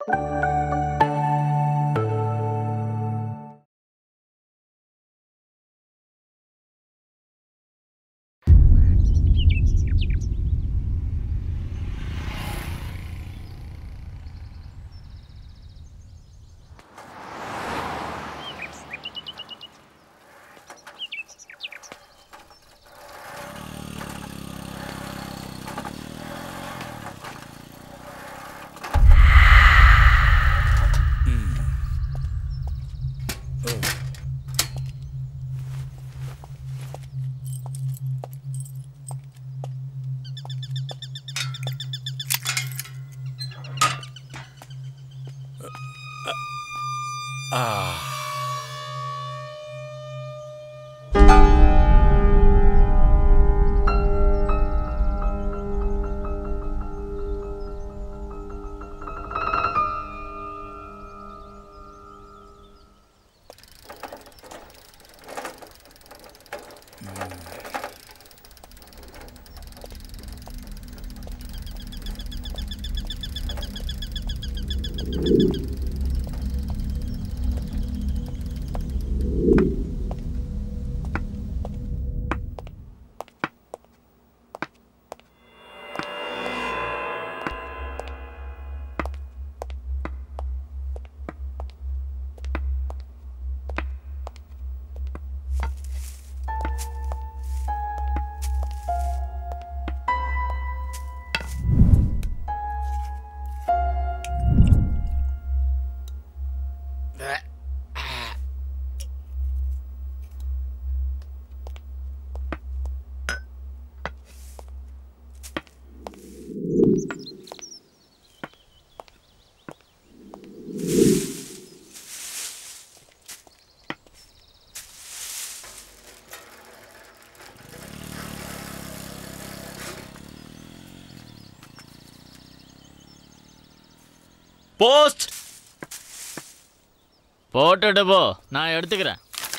Post போட்டுட்டு போ நான் எடுத்துக்கிறேன்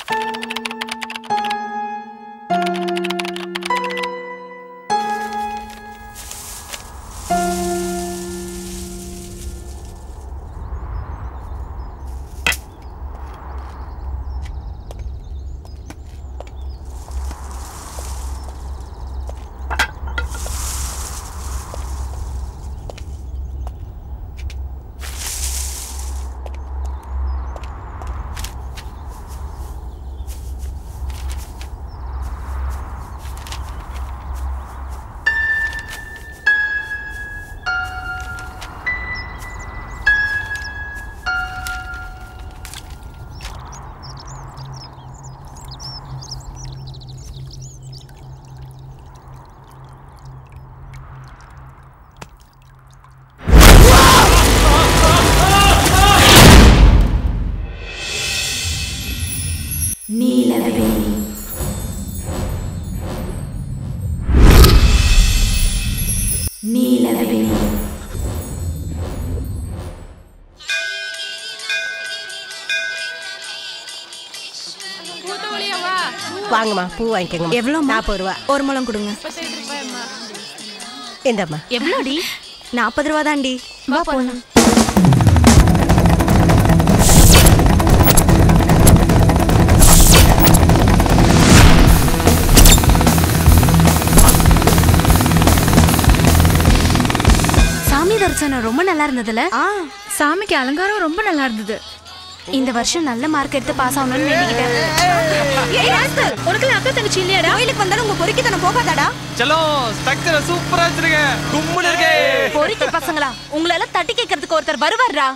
நீலவேணி நீலவேணி வாங்கம்மா பூ வாங்கிக்கோங்க எவ்வளோ நாற்பது ரூபா ஒரு முழம் கொடுங்க இந்தம்மா எவ்வளோடி நாற்பது ரூபா தான்டி வா போலாம் சாமி தரிசனம் ரொம்ப நல்லா இருந்ததுல சாமிக்கு அலங்காரம் ரொம்ப நல்லா இருந்தது இந்த வருஷம் நல்ல மார்க் எடுத்து பாஸ் ஆகணும்னு வேண்டிக்கிட்டேன் உனக்கு அக்கா தங்கச்சி இல்லையாடா கோயிலுக்கு வந்தாலும் உங்க பொறுக்கித்தனம் போகாதாடா செல்லோ ஸ்ட்ரக்சரை சூப்பரா வச்சிருக்க கும்முன்னு இருக்கே பொறுக்கி பசங்களா உங்களை எல்லாம் தட்டி கேட்கறதுக்கு ஒருத்தர் வருவாரா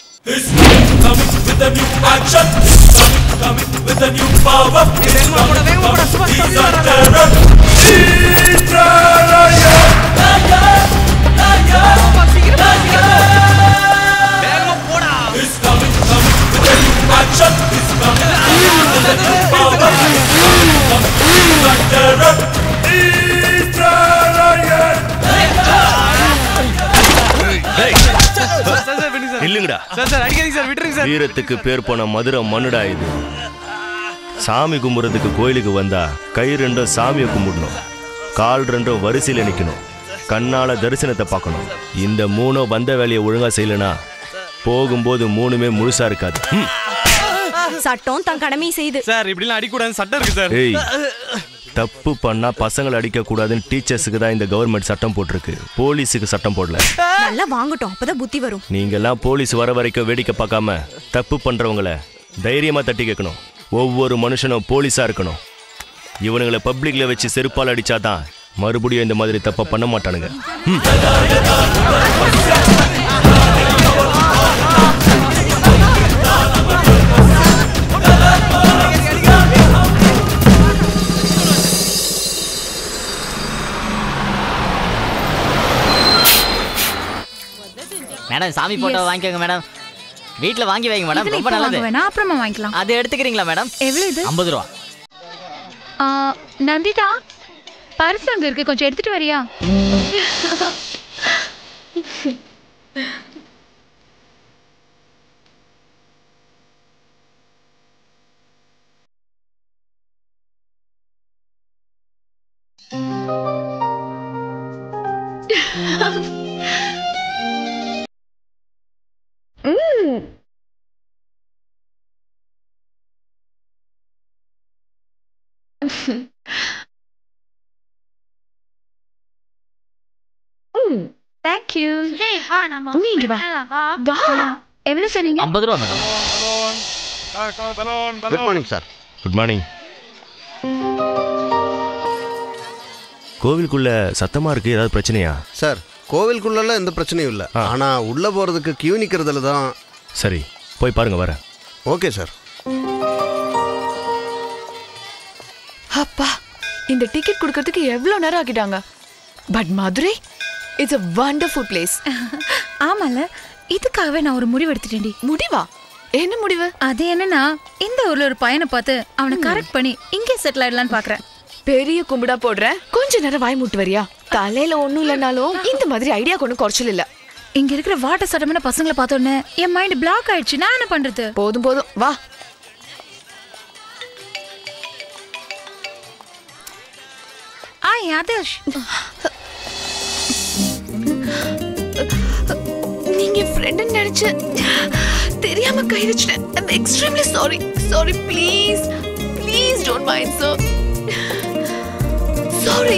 வேகமா போடா இல்லைங்கடா சார் சார் அடிக்காதீங்க சார் விட்டுருங்க சார் வீரத்துக்கு பேர் போன மதுரை மண்ணுடா இது சாமி கும்பிட்றதுக்கு கோயிலுக்கு வந்தா கை ரெண்டும் சாமியை கும்பிடணும் கால் ரெண்டும் வரிசையில் நிற்கணும் கண்ணால தரிசனத்தை பார்க்கணும் இந்த மூணும் வந்த வேலையை ஒழுங்கா செய்யலனா போகும்போது மூணுமே முழுசா இருக்காது ம். சட்டம் தன் கடமையை செய்து சார் இப்படிலாம் அடிக்கூடாதுன்னு சட்டம் இருக்கு சார் ஏய் தப்பு பண்ணா பசங்களை அடிக்க கூடாதுன்னு டீச்சர்ஸுக்கு தான் இந்த கவர்மெண்ட் சட்டம் போட்டிருக்கு போலீஸுக்கு சட்டம் போடல நல்லா வாங்கட்டும் அப்பதான் புத்தி வரும் நீங்க எல்லாம் போலீஸ் வர வரைக்கும் வேடிக்கை பார்க்காம தப்பு பண்றவங்கள தைரியமா தட்டி கேட்கணும் ஒவ்வொரு மனுஷனும் போலீஸா இருக்கணும் இவனுங்களை பப்ளிக்ல வச்சு செருப்பால் அடிச்சாதான் மறுபடியும் இந்த மாதிரி தப்ப பண்ண மாட்டானுங்க ம். மேடம் சாமி போட்டோ வாங்கிக்கோங்க மேடம் வீட்ல வாங்கி வைங்க மேடம் இதுல ரொம்ப இப்ப நல்லது வாங்க வேணாம் அப்புறமா வாங்கிக்கலாம் அது எடுத்துக்கிறீங்களா மேடம் எவ்வளவு இது ஐம்பது ரூபா ஆ, நந்திதா பர்ஸ் அங்க இருக்கு கொஞ்சம் எடுத்துட்டு வரியா தேங்க் யூ நீங்க வா வா எவ்வளவு சொன்னீங்க ஐம்பது ரூபா madam good morning sir good morning கோவிலுக்குள்ள சத்தமா இருக்கு ஏதாவது பிரச்சனையா சார் கோவிலுக்குள்ளெல்லாம் எந்த பிரச்சனையும் இல்லை ஆ. ஆனால் உள்ளே போகிறதுக்கு கியூ நிற்கிறதுல தான் சரி போய் பாருங்க வரேன் ஓகே சார் அப்பா இந்த டிக்கெட் கொடுக்கறதுக்கு எவ்வளவு நேரம் ஆக்கிட்டாங்க but Madurai it's a wonderful place ஆமால இதுக்காகவே நான் ஒரு முடிவு எடுத்துட்டேன்டி முடிவா என்ன முடிவு அது என்னன்னா இந்த ஊர்ல ஒரு பையனை பார்த்து அவனை கரெக்ட் பண்ணி இங்கே செட்டில் ஆயிடலான்னு பாக்குறேன் பெரிய கும்பிடா போடுறேன் கொஞ்ச நேரம் வாய் மூட்டு வரியா தலையில ஒண்ணும் இல்லைனாலும் இந்த மாதிரி ஐடியா கொண்டு குறைச்சல் இல்ல இங்க இருக்கிற வாட்டர் சட்டமான பசங்களை பார்த்த உடனே என் மைண்ட் பிளாக் ஆயிடுச்சு நான் என்ன பண்றது போதும் போதும் வா ஆய் ஆதர்ஷ் நீங்க ஃப்ரெண்ட் நினைச்சு தெரியாம கை வச்சிட்டேன் I'm extremely sorry sorry please please don't mind so sorry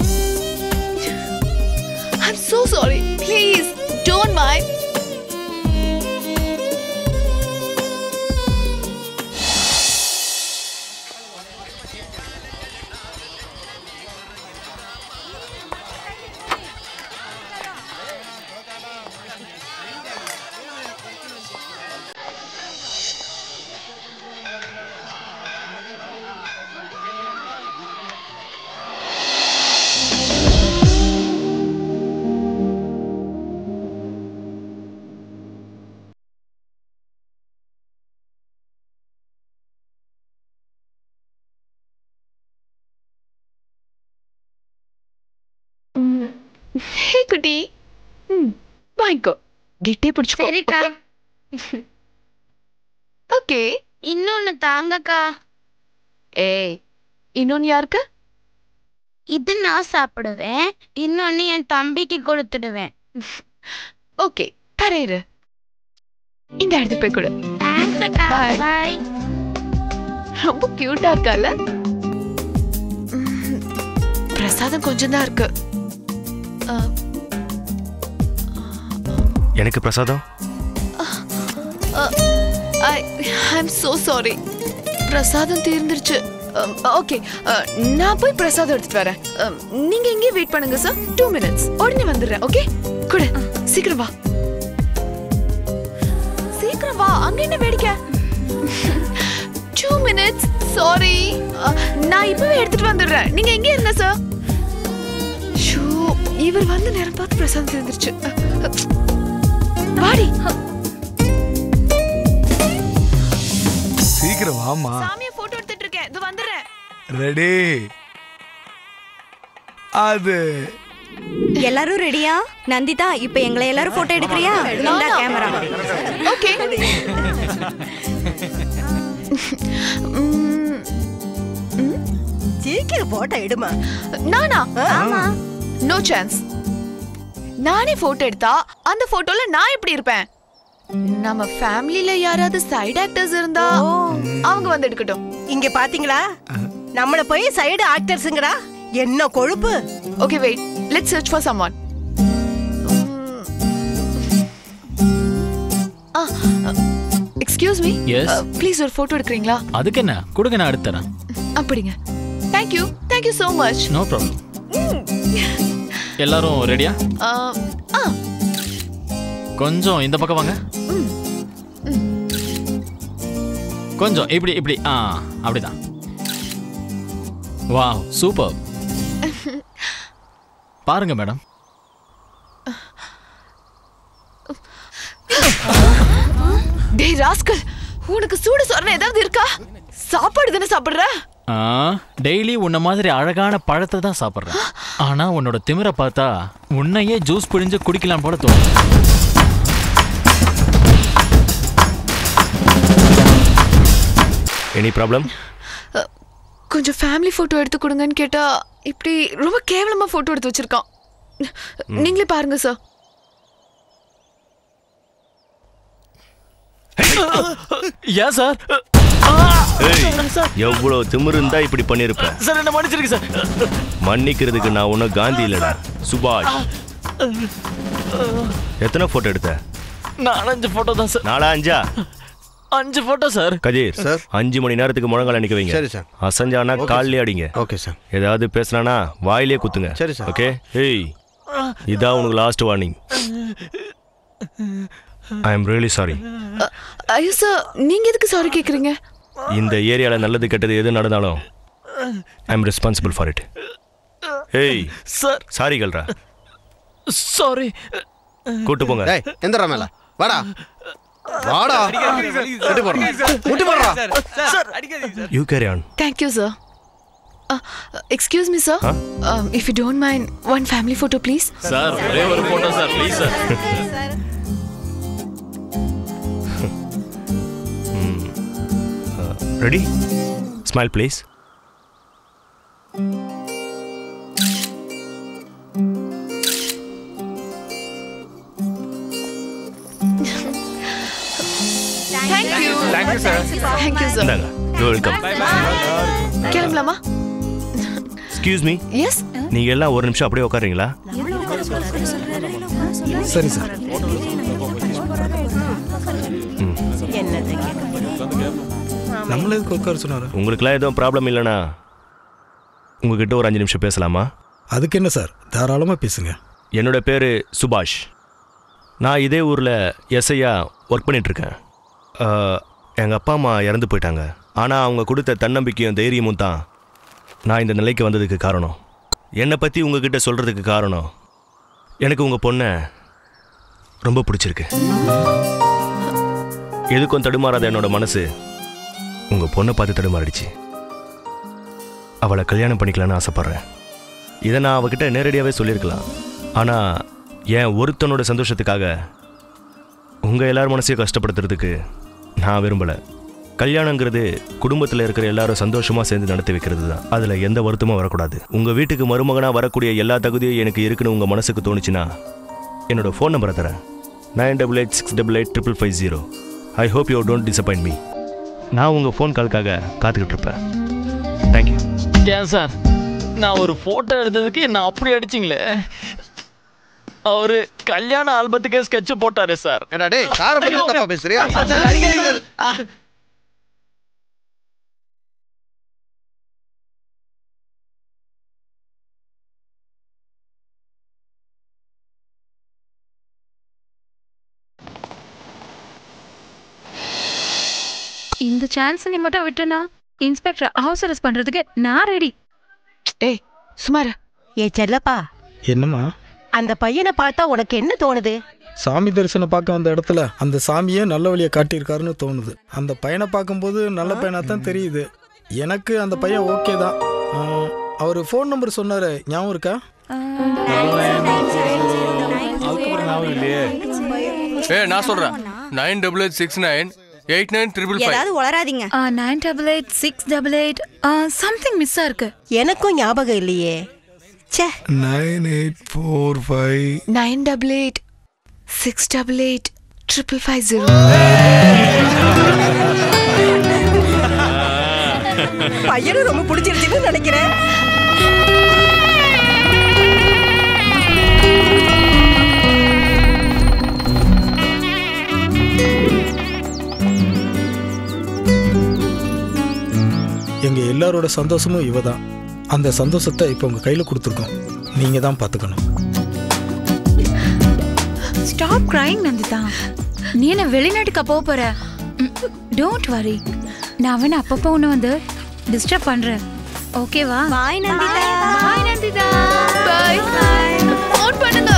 I'm so sorry please don't mind hey குட்டி ம் வாங்கிக்கோ கிட்டே பிடிச்சுக்கோ சரிக்கா ஓகே இன்னொன்னு தாங்கக்கா ஏய் இன்னொன்னு யாருக்கு இது நான் சாப்பிடுவேன் இன்னொன்னு என் தம்பிக்கு கொடுத்துடுவேன் ஓகே தரேரு இந்த இடத்து போய் கொடு தேங்க்ஸ் அக்கா Bye. பாய் ரொம்ப கியூட்டா இருக்கால பிரசாதம் கொஞ்சம் தான் இருக்கு அஹ், எனக்கு பிரசாதம் ஐ ஐம் so சாரி பிரசாதம் தீர்ந்துருச்சு ஓகே நான் போய் பிரசாதம் எடுத்துட்டு வரேன் அஹ், நீங்க எங்கே வெயிட் பண்ணுங்க சார் டூ மினிட்ஸ் உடனே வந்துடுறேன் ஓகே குடு சீக்கிரம் வா சீக்கிரம் வா அங்க என்ன வேடிக்கை டூ மினிட்ஸ் சாரி நான் இப்பவே எடுத்துட்டு வந்துடுறேன் நீங்க எங்க இருங்க சார் ஷூ இவர் வந்த நேரம் பார்த்து பிரசாதம் தீர்ந்துருச்சு வாடி சீக்கிரம் வாமா சாமியை போட்டோ எடுத்துட்டு இருக்கேன் இது வந்துடுறேன் ரெடி அது எல்லாரும் ரெடியா நந்திதா இப்ப எங்களை எல்லாரும் போட்டோ எடுக்கிறியா இந்த கேமரா ஓகே சீக்கிரம் போட்டோ எடுமா நானா ஆமா நோ சான்ஸ் நானே போட்டோ எடுத்தா அந்த போட்டோல நான் எப்படி இருப்பேன் நம்ம ஃபேமிலில யாராவது சைடு ஆக்டர்ஸ் இருந்தா அவங்க வந்து எடுக்கட்டும் இங்க பாத்தீங்களா நம்மள போய் சைடு ஆக்டர்ஸ்ங்கடா என்ன கொழுப்பு okay wait let's search for someone excuse me Yes. Please ஒரு போட்டோ எடுக்கிறீங்களா அதுக்கு என்ன கொடுங்க நான் எடுத்து தரேன் அப்படிங்க thank you thank you so much no problem எல்லாரும் ரெடியா ஆ கொஞ்சம் இந்த பக்கம் வாங்க கொஞ்சம் இப்படி இப்படி ஆ அப்படிதான் வாவ் சூப்பர் பாருங்க மேடம் டேய் ராஸ்கல் உனக்கு சூடு சொரணை ஏதாவது இருக்கா சாப்பாடு தானே சாப்பிடுற ஆ டெய்லி உன்ன மாதிரி அழகான பழத்தை தான் சாப்பிட்றேன் ஆனா உன்னோட திமிரை பார்த்தா உன்னையே ஜூஸ் பிழிஞ்சு குடிக்கலாம் போல தோணும் எனி ப்ராப்ளம் கொஞ்சம் ஃபேமிலி போட்டோ எடுத்து கொடுங்கன்னு கேட்டா இப்படி ரொம்ப கேவலமா போட்டோ எடுத்து வச்சிருக்கான் நீங்களே பாருங்க சார் ஏன் சார் ஏய் எவ்வளவு திமிரு இருந்தா இப்படி பண்ணிருப்ப சார் என்ன மன்னிச்சிருங்க சார் மன்னிக்கிறதுக்கு நான் ஒன்றும் காந்தி இல்லடா சுபாஷ் எத்தனை போட்டோ எடுத்த நான் அஞ்சு போட்டோ தான் சார் நாலா அஞ்சா அஞ்சு போட்டோ சார் கதிர் சார். அஞ்சு மணி நேரத்துக்கு முழங்கால நிக்க வைங்க சரி, சார். அசஞ்சானா கால்லயே அடிங்க ஓகே சார் ஏதாவது பேசுனானா வாயிலே குத்துங்க சரி, சார். ஓகே ஏய் இதான் உனக்கு last warning I am really sorry ஐயோ சார் நீங்க எதுக்கு சாரி கேக்குறீங்க இந்த ஏரியால நல்லது கெட்டது எது நடந்தாலும் I am responsible for it ஏய் சார் சாரி கல்ரா சாரி கூட்டு போங்க டேய் எந்திரா மேல வாடா வாடா முட்டி போடுறா முட்டி போடுறா you carry on thank you sir excuse me sir if you don't mind one family photo please sir ஒரே ஒரு photo sir please sir ready smile please thank you thank you sir thank you sir இந்தாங்க யூ வெல்கம் கிளம்பலாமா excuse me yes நீங்க எல்லாம் ஒரு நிமிஷம் அப்படியே உட்காருங்களா சரி சார் என்னது நம்மள எதுக்கு உட்கார சொன்னாரு உங்களுக்குலாம் எதுவும் ப்ராப்ளம் இல்லைனா உங்ககிட்ட ஒரு அஞ்சு நிமிஷம் பேசலாமா அதுக்கு என்ன சார் தாராளமா பேசுங்க என்னோட பேர் சுபாஷ் நான் இதே ஊரில் எஸ்ஐயா ஒர்க் பண்ணிகிட்ருக்கேன் எங்கள் அப்பா அம்மா இறந்து போயிட்டாங்க ஆனால் அவங்க கொடுத்த தன்னம்பிக்கையும் தைரியமும் தான் நான் இந்த நிலைக்கு வந்ததுக்கு காரணம் என்னை பற்றி உங்ககிட்ட சொல்கிறதுக்கு காரணம் எனக்கு உங்கள் பொண்ணை ரொம்ப பிடிச்சிருக்கு எதுக்கும் தடுமாறாத என்னோட மனசு உங்கள் பொண்ணை பார்த்து தடுமாறிடுச்சு அவளை கல்யாணம் பண்ணிக்கலான்னு ஆசைப்பட்றேன் இதை நான் அவகிட்ட நேரடியாகவே சொல்லியிருக்கலாம் ஆனால் என் ஒருத்தனோட சந்தோஷத்துக்காக உங்கள் எல்லார் மனசையும் கஷ்டப்படுத்துறதுக்கு நான் விரும்பலை கல்யாணங்கிறது குடும்பத்தில் இருக்கிற எல்லாரும் சந்தோஷமாக சேர்ந்து நடத்தி வைக்கிறது தான் அதில் எந்த வருத்தமும் வரக்கூடாது உங்கள் வீட்டுக்கு மருமகனாக வரக்கூடிய எல்லா தகுதியும் எனக்கு இருக்குன்னு உங்கள் மனசுக்கு தோணுச்சுன்னா என்னோட ஃபோன் நம்பரை தரேன் nine double eight six double eight triple five zero I hope you don't disappoint me நான் உங்கள் ஃபோன் காலுக்காக காத்துக்கிட்டு இருப்பேன் தேங்க்யூ ஏன் சார் நான் ஒரு போட்டோ எடுத்ததுக்கு என்ன அப்படி அடிச்சிங்களே அவரு கல்யாண ஆல்பத்துக்கே ஸ்கெட்ச் போட்டாரு சார் ஏடா டேய் காரை பத்தி தப்பா பேசுறியா இந்த சான்ஸ் நீ மட்டும் விட்டுனா இன்ஸ்பெக்டர் ஹவுஸ் அரெஸ்ட் பண்றதுக்கு நான் ரெடி ஏய் சுமார் ஏ செல்லப்பா என்னம்மா அந்த பையனை பார்த்தா உனக்கு என்ன தோணுது சாமி தரிசனம் பார்க்க வந்த இடத்துல அந்த சாமியே நல்ல வழியை காட்டியிருக்காருன்னு தோணுது அந்த பையனை பார்க்கும்போது நல்ல பையனாக தான் தெரியுது எனக்கு அந்த பையன் ஓகே தான் அவர் ஃபோன் நம்பர் சொன்னார் ஞாபகம் இருக்கா ஏ நான் சொல்றேன் nine double eight six nine eight nine triple five ஏதாவது உளராதீங்க nine double eight six double eight something மிஸ்ஸா இருக்கு எனக்கும் ஞாபகம் இல்லையே ச்சே nine eight four five nine double eight six double eight triple five zero பையனும் ரொம்ப பிடிச்சிருச்சுன்னு நினைக்கிறேன் எங்க எல்லாரோட சந்தோஷமும் இவ தான் அந்த சந்தோஷத்தை இப்போ உங்க கையில கொடுத்துருக்கோம் நீங்க தான் பார்த்துக்கணும் ஸ்டாப் கிரைங் நந்திதா நீ என்ன வெளிநாட்டுக்கு போக போற டோன்ட் வரி நான் வேணா அப்பப்போ உன்னை வந்து டிஸ்டர்ப் பண்றேன் ஓகேவா bye Nandita bye Nandita bye phone பண்ணுங்க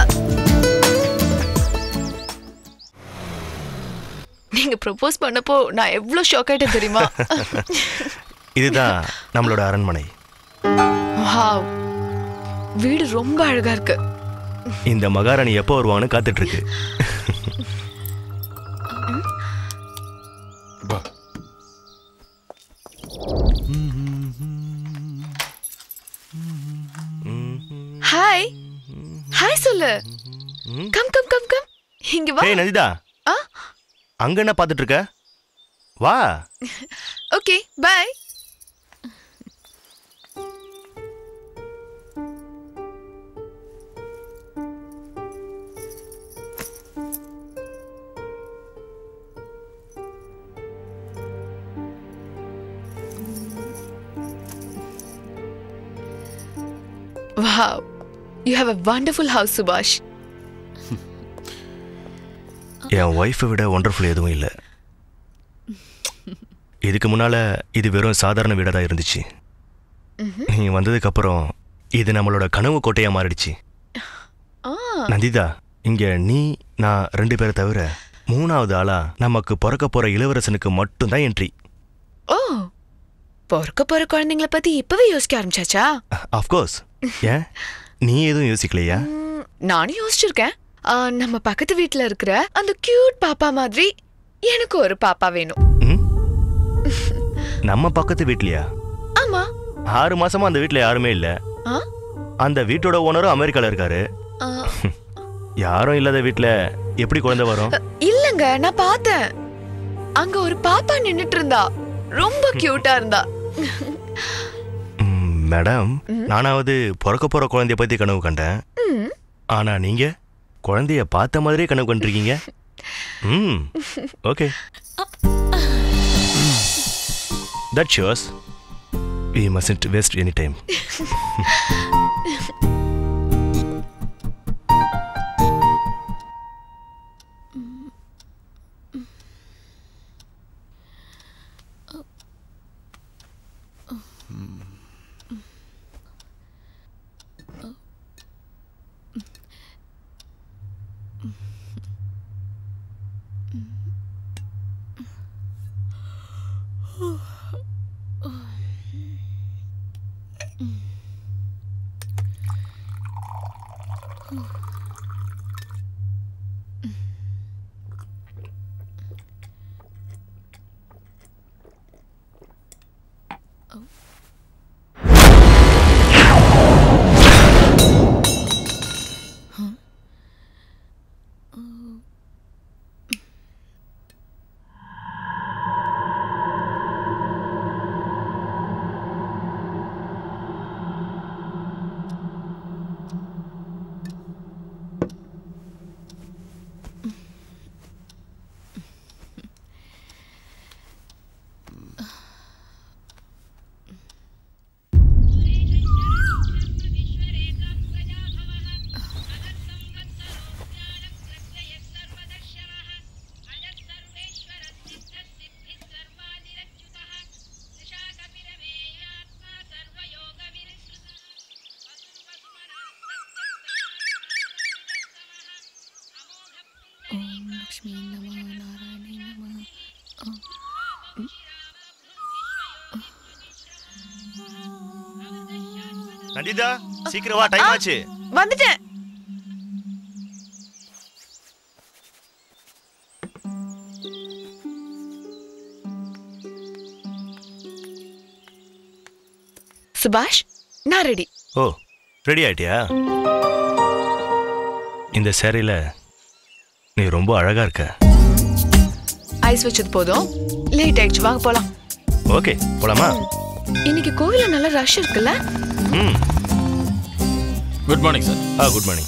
நீங்க ப்ரப்போஸ் பண்ணப்போ நான் எவ்வளவு ஷாக் ஆயிட்டேன் தெரியுமா இதுதான் நம்மளோட அரண்மனை வாவ் வீடு ரொம்ப அழகா இருக்கு இந்த மகாராணி எப்போ வருவான்னு காத்துட்டு இருக்கு ஹாய் ஹாய் சொல்லு கம் கம் கம் கம் இங்க வா ஏய் நந்திதா ஆ அங்க என்ன பார்த்துட்டு இருக்க வா okay bye Wow, you have a wonderful house, Subhash. என் ஒய்ஃபை விட ஒண்டர்ஃபுல் எதுவும் இல்லை இதுக்கு முன்னால இது வெறும் சாதாரண வீடாக தான் இருந்துச்சு நீ வந்ததுக்கு அப்புறம் இது நம்மளோட கனவு கோட்டையா மாறிடுச்சு Ah, நந்திதா இங்க நீ நான் ரெண்டு பேரை தவிர மூணாவது ஆளா நமக்கு பிறக்க போற இளவரசனுக்கு மட்டும்தான் என்ட்ரி ஓ பிறக்க போற குழந்தைங்கள பத்தி இப்பவே யோசிக்க ஆரம்பிச்சாச்சா ஆஃப்கோர்ஸ் ஏன் நீ எதுவும் யோசிக்கலையா ம், நானும் யோசிச்சிருக்கேன் ஆ, நம்ம பக்கத்து வீட்ல இருக்கிற அந்த கியூட் பாப்பா மாதிரி எனக்கு ஒரு பாப்பா வேணும் நம்ம பக்கத்து வீட்லயா ஆமா ஆறு மாசமா அந்த வீட்ல யாருமே இல்ல ஆ? அந்த வீட்டோட ஓனரும் அமெரிக்கால இருக்காரு ஆ, யாரும் இல்லாத வீட்ல எப்படி குழந்தை வரும் இல்லங்க நான் பார்த்தேன் அங்க ஒரு பாப்பா நின்னுட்டு இருந்தா ரொம்ப கியூட்டா இருந்தா ம், மேடம் நானாவது பிறக்க போற குழந்தைய பத்தி கனவு கண்டேன் ம், ஆனா நீங்க குழந்தைய பார்த்த மாதிரியே கனவு கண்டிருக்கீங்க ம் okay that shows we must waste any time Nandita சீக்கிரம் வா டைம் ஆச்சு வந்துட்டேன் சுபாஷ் நான் ரெடி ஓ ரெடி ஆயிட்டியா இந்த சேரீல நீ ரொம்ப அழகா இருக்க ஐஸ் வச்சது போதும் லேட் ஆயிடுச்சு வாங்க போலாம் ஓகே போலாமா இன்னைக்கு கோவில்ல நல்ல ரஷ் இருக்குல்ல ம் good morning sir ah good morning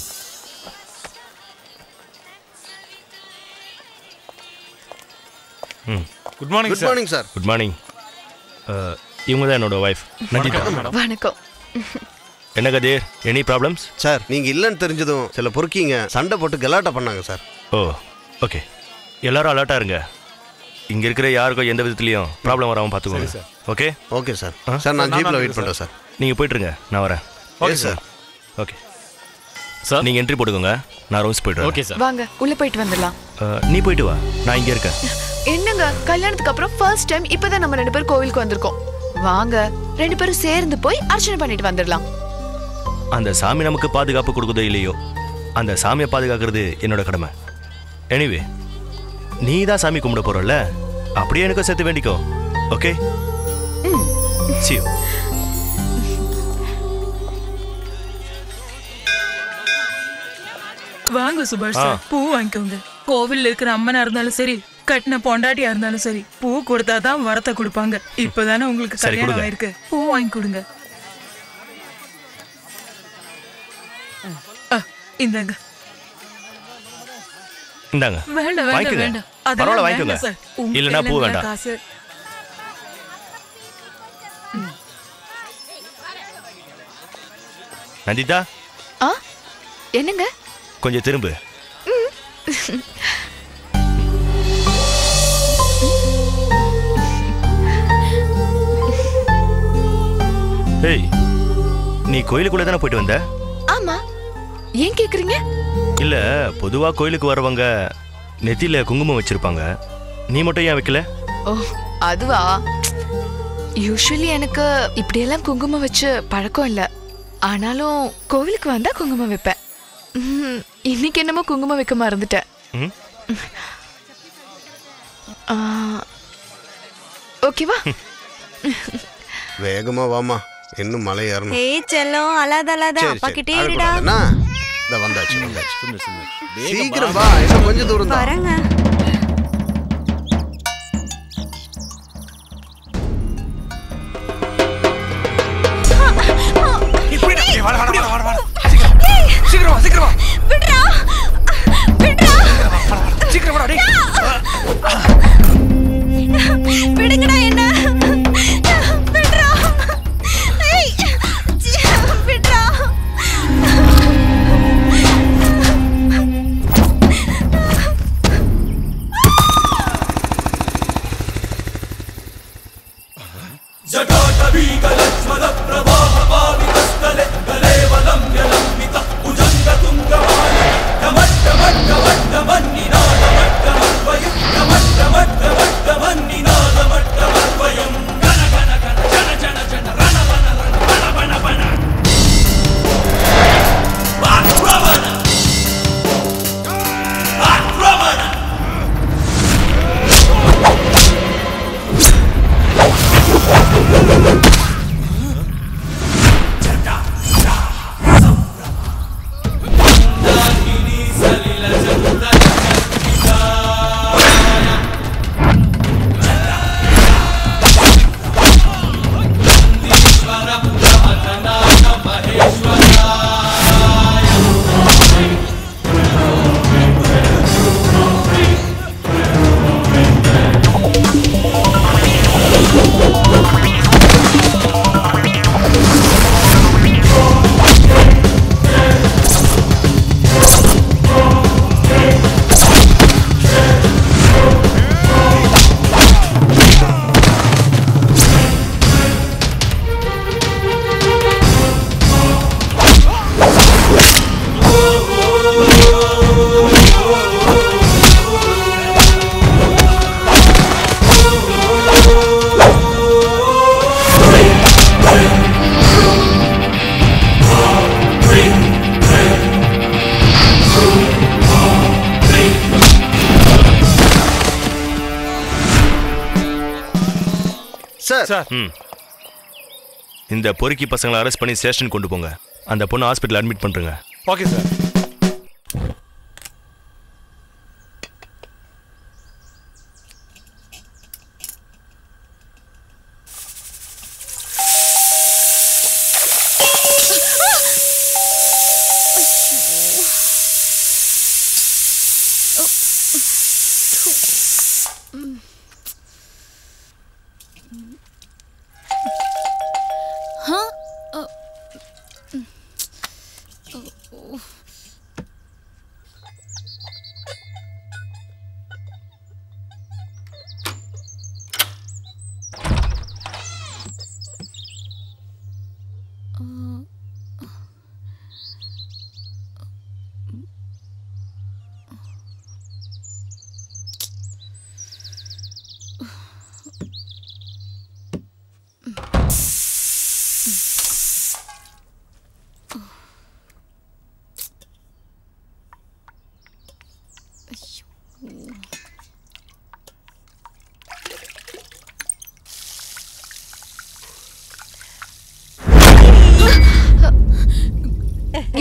hmm good morning good morning sir good morning இவங்க தான் என்னோட ஒய்ஃப் நந்திதா வணக்கம் என்ன கதீர் எனி ப்ராப்ளம்ஸ் சார் நீங்க இல்லைன்னு தெரிஞ்சதும் சில பொறுக்கிங்க சண்டை போட்டு கலாட்டா பண்ணாங்க சார் ஓ ஓகே எல்லாரும் அலர்ட்டாக இருங்க இங்கே இருக்கிற யாருக்கும் எந்த விதத்துலையும் ப்ராப்ளம் வராமல் பார்த்துக்கோங்க ஓகே ஓகே சார் சார் நான் ஜீப்ல வெயிட் பண்றேன் சார் நீங்கள் போயிட்டுருங்க நான் வரேன் ஓகே சார் ஓகே சார் நீங்கள் என்ட்ரி போட்டுக்கோங்க நான் ரவுண்ட்ஸ் போய்ட்டு ஓகே சார் வாங்க உள்ள போயிட்டு வந்துடலாம் நீ போயிட்டு வா நான் இங்கே இருக்கேன் என்னங்க கல்யாணத்துக்கு அப்புறம் ஃபர்ஸ்ட் டைம் இப்பதான் நம்ம ரெண்டு பேரும் கோவிலுக்கு வந்திருக்கோம் வாங்க ரெண்டு பேரும் சேர்ந்து போய் அர்ச்சனை பண்ணிட்டு வந்துடலாம் அந்த சாமி நமக்கு பாதுகாப்பு கொடுக்குதோ இல்லையோ அந்த சாமியை பாதுகாக்கிறது என்னோட கடமை எனிவே நீ தான் சாமி கும்பிட போறல்ல அப்படியே எனக்கும் சேர்த்து வேண்டிக்கோ ஓகே see you வாங்க சுபாஷ் ஆ. சார் பூ வாங்கிக்கோங்க கோவில்ல இருக்கிற அம்மனா இருந்தாலும் சரி கட்டின பொண்டாட்டியா இருந்தாலும் சரி பூ கொடுத்தாதான் வரத்தை கொடுப்பாங்க இப்பதானே உங்களுக்கு சரி, கல்யாணம் கொடுங்க. ஆயிருக்கு பூ வாங்கி கொடுங்க ஆ, இந்தாங்க இந்தாங்க வேண்டாம் வேண்டாம் வாங்கிக்கோங்க. வேண்டாம் பரவாயில்ல அதெல்லாம் வாங்கிக்கோங்க வேண்டாம் சார் உங்க இல்லைன்னா பூ கையில வேண்டாம் காசு நந்திதா ஆ என்னங்க கொஞ்சம் திரும்பு ஏய் நீ கோயிலுக்குள்ள தானே போயிட்டு வந்த ஆமா ஏன் கேக்குறீங்க இல்ல பொதுவா கோயிலுக்கு வரவங்க நெத்தியில குங்குமம் வச்சிருப்பாங்க நீ மட்டும் ஏன் வைக்கல ஓ அதுவா யூஸ்வலி எனக்கு இப்படியெல்லாம் குங்குமம் வச்சு பழக்கம் இல்ல ஆனாலும் கோவிலுக்கு வந்தா குங்குமம் வைப்பேன் ம், இன்னைக்கு என்னமோ குங்குமம் வைக்க மறந்துட்டேன் ம்? ஆ, ஓகேவா வேகமா வாமா இன்னும் மலை ஏறணும் ஏய் செல்லம் அலாத அலாத சரி, அப்பா சரி. கிட்டே அழக்கூடாது, இருடா என்ன? இதோ வந்தாச்சு வந்தாச்சு சீக்கிரம் வா இன்னும் கொஞ்சம் தூரம் தான் வரேங்க சீக்கிரம் சீக்கிரம் விட்றா விட்றா சீக்கிரம் வாடா டேய் விடுங்கடா என்ன விட்றா ஏய் விட்றா சார் ம் இந்த பொறுக்கி பசங்களை அரெஸ்ட் பண்ணி ஸ்டேஷன் கொண்டு போங்க அந்த பொண்ணு ஹாஸ்பிட்டல் அட்மிட் பண்ணுறங்க ஓகே சார்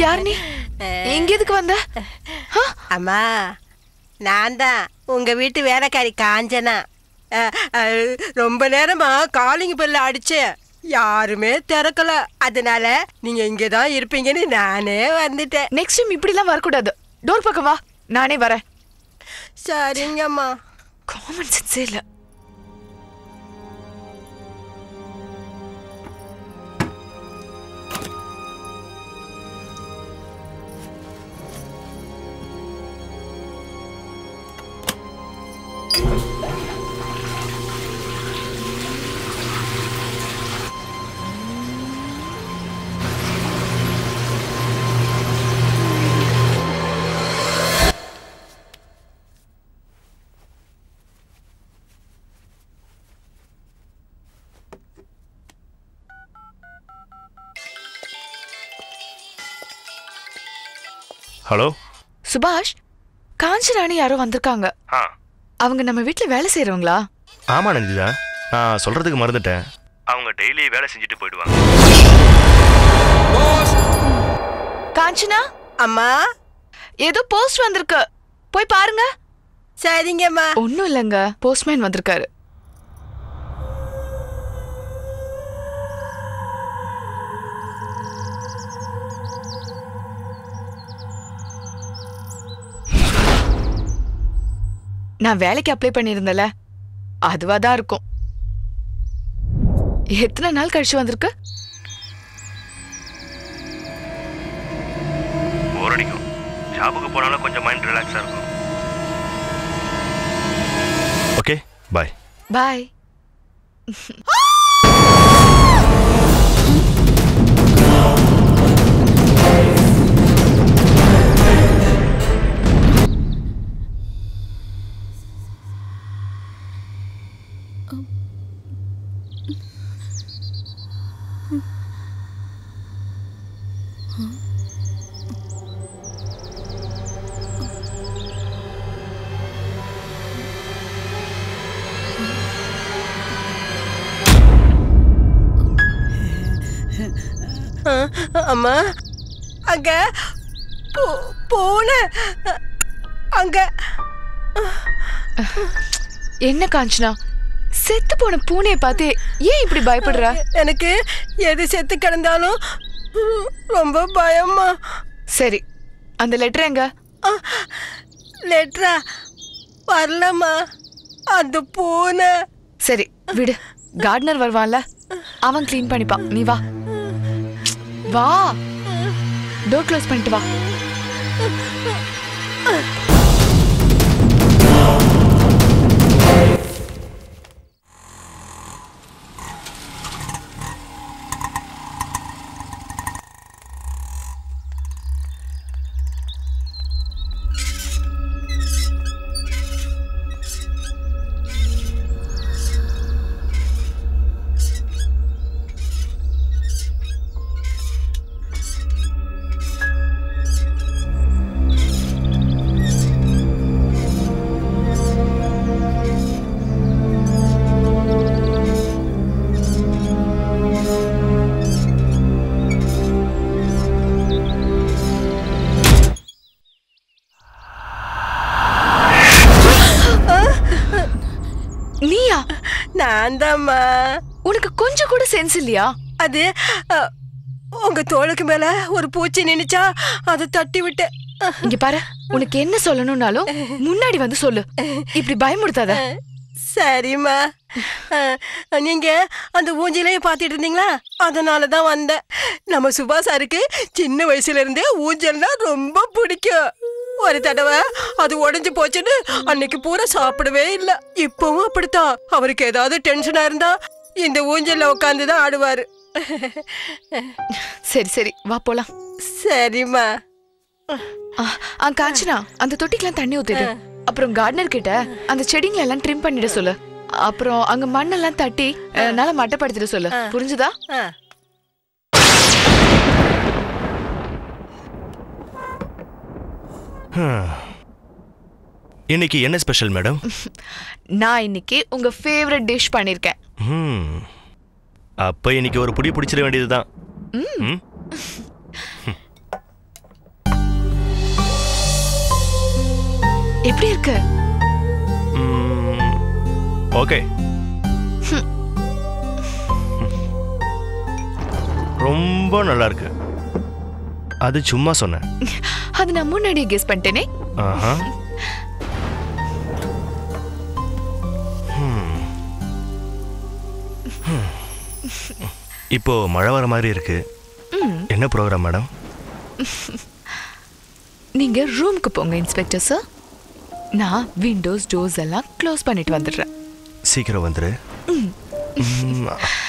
யார் நீ எங்க எதுக்கு வந்த அம்மா நான் தான் உங்க வீட்டு வேலைக்காரி காஞ்சனா அஹ், அஹ், ரொம்ப நேரமா காலிங் பெல்ல அடிச்சேன் யாருமே திறக்கல அதனால நீங்க இங்க தான் இருப்பீங்கன்னு நானே வந்துட்டேன் நெக்ஸ்ட் டைம் இப்படிலாம் வரக்கூடாது டோர் பக்கம் வா நானே வரேன் சரிங்கம்மா காமன் சென்ஸே இல்ல ஹலோ சுபாஷ் காஞ்சனானி யாரோ வந்திருக்காங்க ஆ அவங்க நம்ம வீட்ல வேலை செய்றவங்களா ஆமா நந்திதா நான் சொல்றதுக்கு மறந்துட்டேன் அவங்க டெய்லி வேலை செஞ்சுட்டு போயிடுவாங்க காஞ்சனா அம்மா ஏதோ போஸ்ட் வந்திருக்கு போய் பாருங்க சரிங்கம்மா ஒண்ணும் இல்லைங்க போஸ்ட்மேன் வந்திருக்காரு நான் வேலைக்கு அப்ளை பண்ணியிருந்தேன்ல அதுவா தான் இருக்கும் எத்தனை நாள் கழிச்சு வந்திருக்கு போர் அடிக்கும் ஜாபுக்கு போனாலும் கொஞ்சம் மைண்ட் ரிலாக்ஸாக இருக்கும் ஓகே பாய் பாய் அஹ், அம்மா அங்க பூ- பூனை அஹ், அங்க என்ன காஞ்சனா செத்து போன பூனையை பார்த்து ஏன் இப்படி பயப்படுற எனக்கு எது செத்து கிடந்தாலும் உம், ரொம்ப பயம்மா சரி அந்த லெட்டர் எங்க லெட்ரா வரலம்மா அந்த பூனை சரி விடு கார்டனர் வருவான்ல அவன் க்ளீன் பண்ணிப்பான் நீ வா வா டோர் க்ளோஸ் பண்ணிட்டு வா நீயா நான் தான்மா உனக்கு கொஞ்சம் கூட சென்ஸ் இல்லையா அது அஹ், உங்க தோளுக்கு மேல ஒரு பூச்சி நின்னுச்சா அதை தட்டி விட்டேன் இங்க பாரு உனக்கு என்ன சொல்லணும்னாலும் முன்னாடி வந்து சொல்லு இப்படி பயமுடுத்தாத சரிம்மா அஹ், நீங்க அந்த ஊஞ்சலையே பார்த்துட்டு இருந்தீங்களா அதனால தான் வந்தேன் நம்ம சுபா சாருக்கு சின்ன வயசுல இருந்தே ஊஞ்சல்னா ரொம்ப பிடிக்கும் ஒரு தடவை அது உடைஞ்சு போச்சுன்னு அன்னைக்கு பூரா சாப்பிடவே இல்ல இப்பவும் அப்படித்தான் அவருக்கு ஏதாவது டென்ஷனா இருந்தா இந்த ஊஞ்சல்ல உட்காந்து தான் ஆடுவாரு சரி சரி வா போலாம் சரிம்மா ஆ, ஆ காஞ்சனா அந்த தொட்டிக்கெல்லாம் தண்ணி ஊத்திடு அப்புறம் கார்டனர் கிட்ட அந்த செடிங்களை எல்லாம் ட்ரிம் பண்ணிட சொல்லு அப்புறம் அங்க மண்ணெல்லாம் தட்டி அஹ், நல்லா மட்டப்படுத்திட சொல்லு புரிஞ்சுதா இன்னைக்கு என்ன ஸ்பெஷல் மேடம் நான் இன்னைக்கு உங்க ஃபேவரட் டிஷ் பண்ணிருக்கேன் ம் அப்ப இன்னைக்கு ஒரு புடி பிடிச்சிட வேண்டியதுதான் ம் எப்படி இருக்கு ஓகே ரொம்ப நல்லா இருக்கு அது சும்மா சொன்னேன் அது நான் முன்னாடியே கெஸ் பண்ணிட்டேனே ஆஹா ஹம். ஹம். இப்போ மழை வர மாதிரி இருக்கு ம். என்ன ப்ரோக்ராம் மேடம் நீங்க ரூமுக்கு போங்க இன்ஸ்பெக்டர் சார் நான் விண்டோஸ் டோர்ஸ் எல்லாம் க்ளோஸ் பண்ணிட்டு வந்துடுறேன் சீக்கிரம் வந்துரு ம். ம்.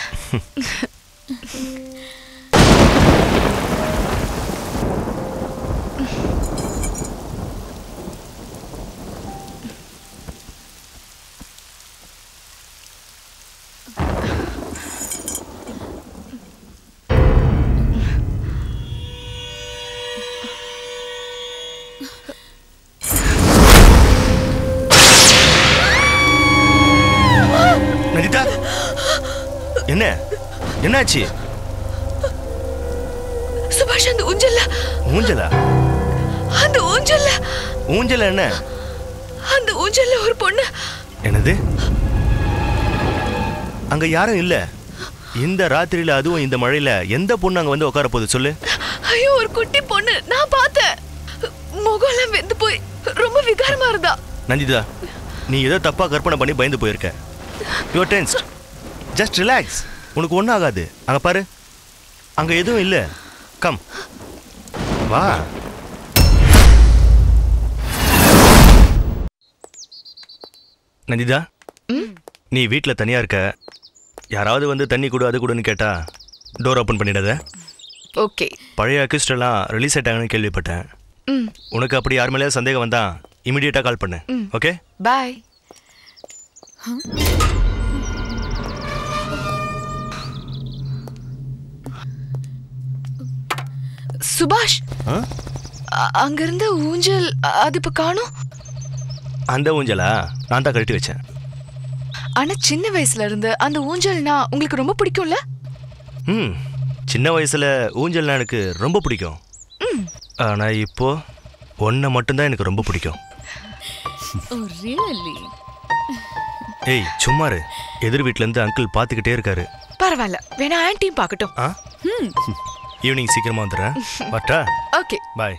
நதிதா என்ன என்னாச்சு சுபாஷ் அந்த ஊஞ்சல்ல ஊஞ்சலா அந்த ஊஞ்சல்ல ஊஞ்சல் என்ன அந்த ஊஞ்சல்ல ஒரு பொண்ணு என்னது அங்க யாரும் இல்ல இந்த ராத்திரியில அதுவும் இந்த மழையில எந்த பொண்ணு அங்க வந்து உட்கார போகுது சொல்லு ஐயோ ஒரு குட்டி பொண்ணு நான் பார்த்தேன் முகம்லாம் வெந்து போய் ரொம்ப விகாரமா இருந்தா நந்திதா நீ ஏதோ தப்பா கற்பனை பண்ணி பயந்து போயிருக்க யுவர் டென்ஸ்ட் ஜஸ்ட் ரிலாக்ஸ் உனக்கு ஒன்றும் ஆகாது அங்க பாரு அங்க எதுவும் இல்ல கம் வா நந்திதா நீ வீட்டில் தனியா இருக்க யாராவது வந்து தண்ணி கொடு அது கொடுன்னு கேட்டா டோர் ஓப்பன் பண்ணிடாத ஓகே பழைய அக்யூஸ்ட் எல்லாம் ரிலீஸ் ஆயிட்டாங்கன்னு கேள்விப்பட்டேன் ம் உனக்கு அப்படி யார் மேலேயாவது சந்தேகம் வந்தா இமிடியேட்டா கால் பண்ணு ம். ஓகே பாய் சுபாஷ் அ- அங்க இருந்த ஊஞ்சல் அ- அது இப்ப காணோம் அந்த ஊஞ்சலா நான் தான் கழட்டி வச்சேன் ஆனா சின்ன வயசுல இருந்து அந்த ஊஞ்சல்னா உங்களுக்கு ரொம்ப பிடிக்கும்ல ம் சின்ன வயசுல ஊஞ்சல்னா எனக்கு ரொம்ப பிடிக்கும் ம். ஆனா இப்போ ஒன்றை மட்டும்தான் எனக்கு ரொம்ப பிடிக்கும் Oh, really? ஏய் சும்மாரு எதிர் வீட்ல இருந்து அங்கிள் பார்த்துக்கிட்டே இருக்காரு பரவாயில்ல வேணா ஆன்ட்டியும் பார்க்கட்டும் ஆ ஈவினிங் சீக்கிரமா வந்துடுறேன் வட்டா ஓகே பாய்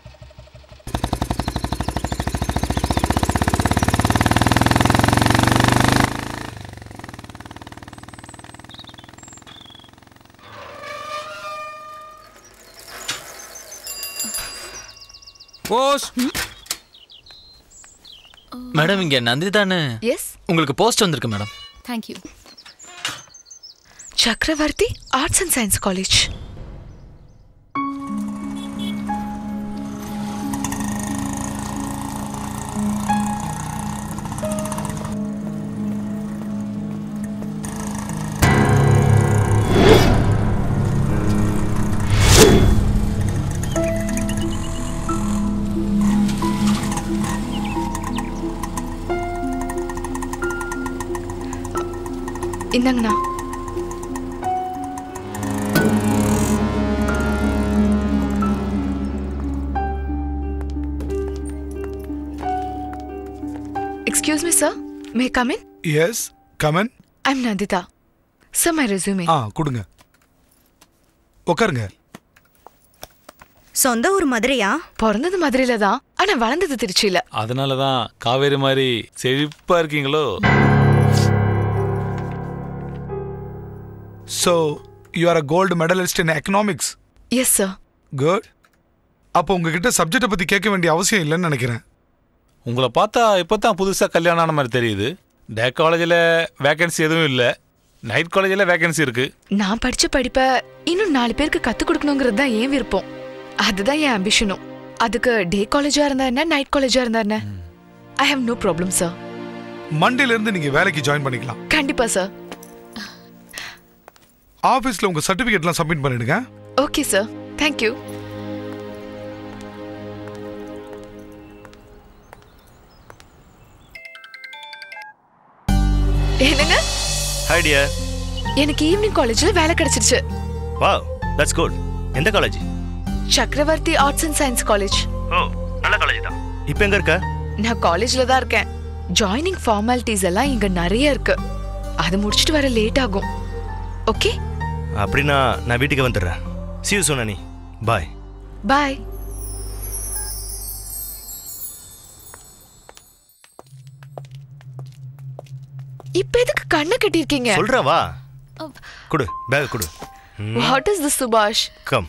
போஸ் மேடம் இங்க நந்திதானு எஸ் உங்களுக்கு போஸ்ட் வந்திருக்கு madam Thank you. Chakravarthi arts and science college இந்தாங்கண்ணா excuse me sir may come in yes come in I'm Nandita sir my resume ஆ கொடுங்க உட்காருங்க சொந்த ஊர் மதுரையா பிறந்தது மதுரையில தான் ஆனா வளர்ந்தது திருச்சியில அதனால தான் காவேரி மாதிரி செழிப்பா இருக்கீங்களோ so you are a gold medalist in economics yes sir good அப்போ உங்ககிட்ட சப்ஜெக்டை பற்றி கேட்க வேண்டிய அவசியம் இல்லைன்னு நினைக்கிறேன் உங்களை பார்த்தா இப்போ தான் புதுசாக கல்யாணம் ஆன மாதிரி தெரியுது டே காலேஜில் வேகன்சி எதுவும் இல்லை நைட் காலேஜில் வேகன்சி இருக்கு நான் படிச்ச படிப்ப இன்னும் நாலு பேருக்கு கத்து கொடுக்கணுங்கிறது தான் என் விருப்பம் அதுதான் என் அம்பிஷனும் அதுக்கு டே காலேஜா இருந்தா என்ன நைட் காலேஜா இருந்தா என்ன I have no problem sir மண்டேலேருந்து நீங்கள் வேலைக்கு ஜாயின் பண்ணிக்கலாம் கண்டிப்பா சார் ஆஃபீஸில் உங்கள் சர்டிஃபிகேட்லாம் சப்மிட் பண்ணிடுங்க ஓகே சார் தேங்க்யூ என்னங்க ஹாய் டியர் எனக்கு ஈவினிங் காலேஜ்ல வேலை கிடைச்சிருச்சு வாவ் தட்ஸ் குட் எந்த காலேஜ் சக்கரவர்த்தி ஆர்ட்ஸ் அண்ட் சயின்ஸ் காலேஜ் ஓ நல்ல காலேஜ் தான் இப்போ எங்க இருக்க நான் காலேஜ்ல தான் இருக்கேன் ஜாயினிங் ஃபார்மாலிட்டிஸ் எல்லாம் இங்க நிறைய இருக்கு அது முடிச்சிட்டு வர லேட் ஆகும் ஓகே அப்படின்னா நான் வீட்டுக்கு வந்துடுறேன் see you soon அனி பாய் பாய் இப்ப எதுக்கு கண்ணை கட்டியிருக்கீங்க சொல்றா வா கொடு பேக் கொடு வாட் இஸ் திஸ் சுபாஷ் கம்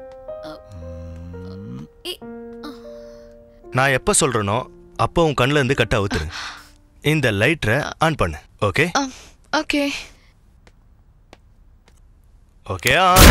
நான் எப்போ சொல்றேனோ அப்போ உன் கண்ணுல இருந்து கட்ட அவுத்துரு இந்த லைட்டரை ஆன் பண்ணு ஓகே ஓகே ஓகே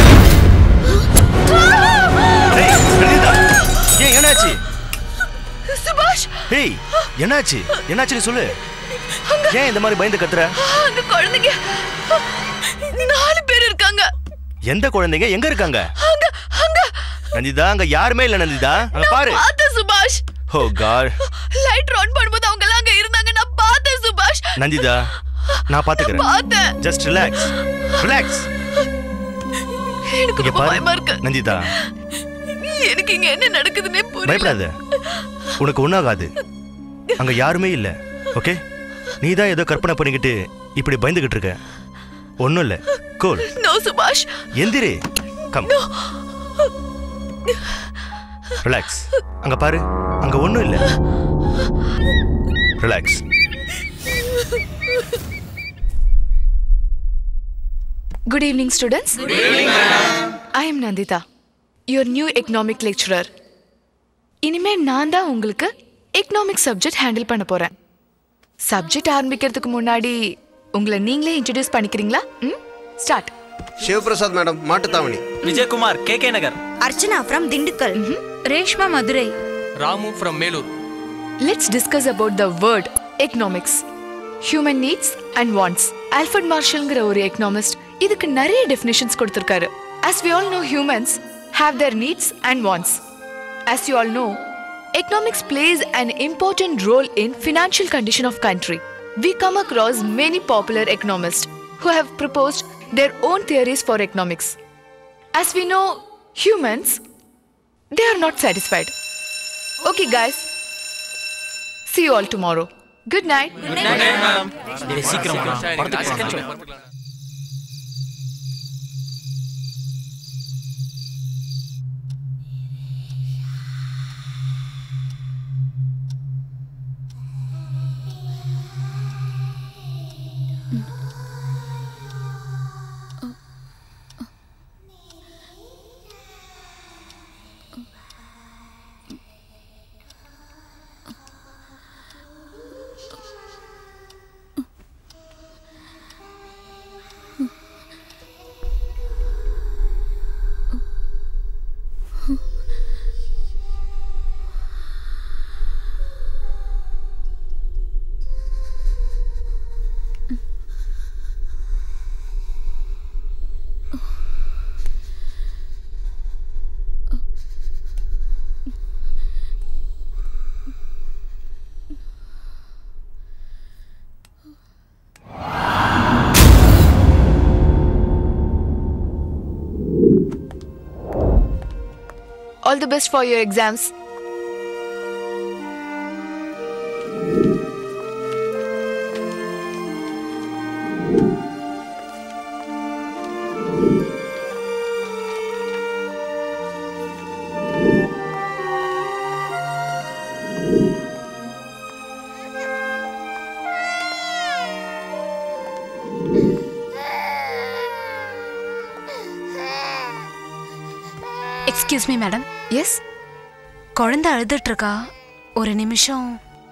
ஏன் என்னாச்சு சுபாஷ் ஹேய் என்னாச்சு என்னாச்சுன்னு சொல்லு ஏன் இந்த மாதிரி பயந்து கத்துற அங்க குழந்தைங்க நாலு பேர் இருக்காங்க எந்த குழந்தைங்க எங்க இருக்காங்க அங்க அங்க நந்திதா அங்க யாருமே இல்ல நந்திதா அங்க பாரு பார்த்தேன் சுபாஷ் ஓ காட் லைட் ஆன் பண்ணும்போது அவங்க எல்லாம் அங்க இருந்தாங்க நான் பார்த்தேன் சுபாஷ் நந்திதா நான் பாத்துக்கிறேன் பார்த்தேன். ஜஸ்ட் ரிலாக்ஸ் ரிலாக்ஸ் எனக்கு இங்க ரொம்ப பாரு பயமா இருக்கு நந்திதா எனக்கு இங்க என்ன நடக்குதுன்னே புரியல பயப்படாத உனக்கு ஒன்றாகாது அங்க யாருமே இல்ல ஓகே நீ தான் ஏதோ கற்பனை பண்ணிக்கிட்டு இப்படி பயந்துகிட்டு இருக்க ஒன்றும் இல்லை கோல் நோ சுபாஷ் எந்திரி கம் ரிலாக்ஸ் அங்க பாரு அங்க ஒன்றும் இல்லை relax Good evening, students. Good evening, I am Nandita, your new economic lecturer. இனிமே நான் தான் உங்களுக்கு எக்கனாமிக் சப்ஜெக்ட் ஹேண்டில் பண்ண போறேன் சப்ஜெக்ட் ஆரம்பிக்கிறதுக்கு முன்னாடி உங்களை நீங்களே இன்ட்ரடியூஸ் பண்ணிக்கிறீங்களா ம் start Sivaprasad madam Mattuthavani Vijayakumar K K Nagar Archana from Dindigul Reshma Madurai Ramu from Melur Let's discuss about the word economics. Human needs and wants. Alfred மார்ஷல்ங்கிற ஒரு எக்கனாமிஸ்ட் இதுக்கு நிறைய டெஃபினிஷன்ஸ் கொடுத்திருக்காரு As we all know humans have their needs and wants. As you all know, economics plays an important role in financial condition of country. We come across many popular economists who have proposed their own theories for economics. As we know, humans, they are not satisfied. Okay guys, See you all tomorrow. Good night. Good night. சீக்கிரம் படத்துக்கு All the best for your exams. Excuse me madam yes குழந்தை அழுதுட்டு இருக்கா ஒரு நிமிஷம்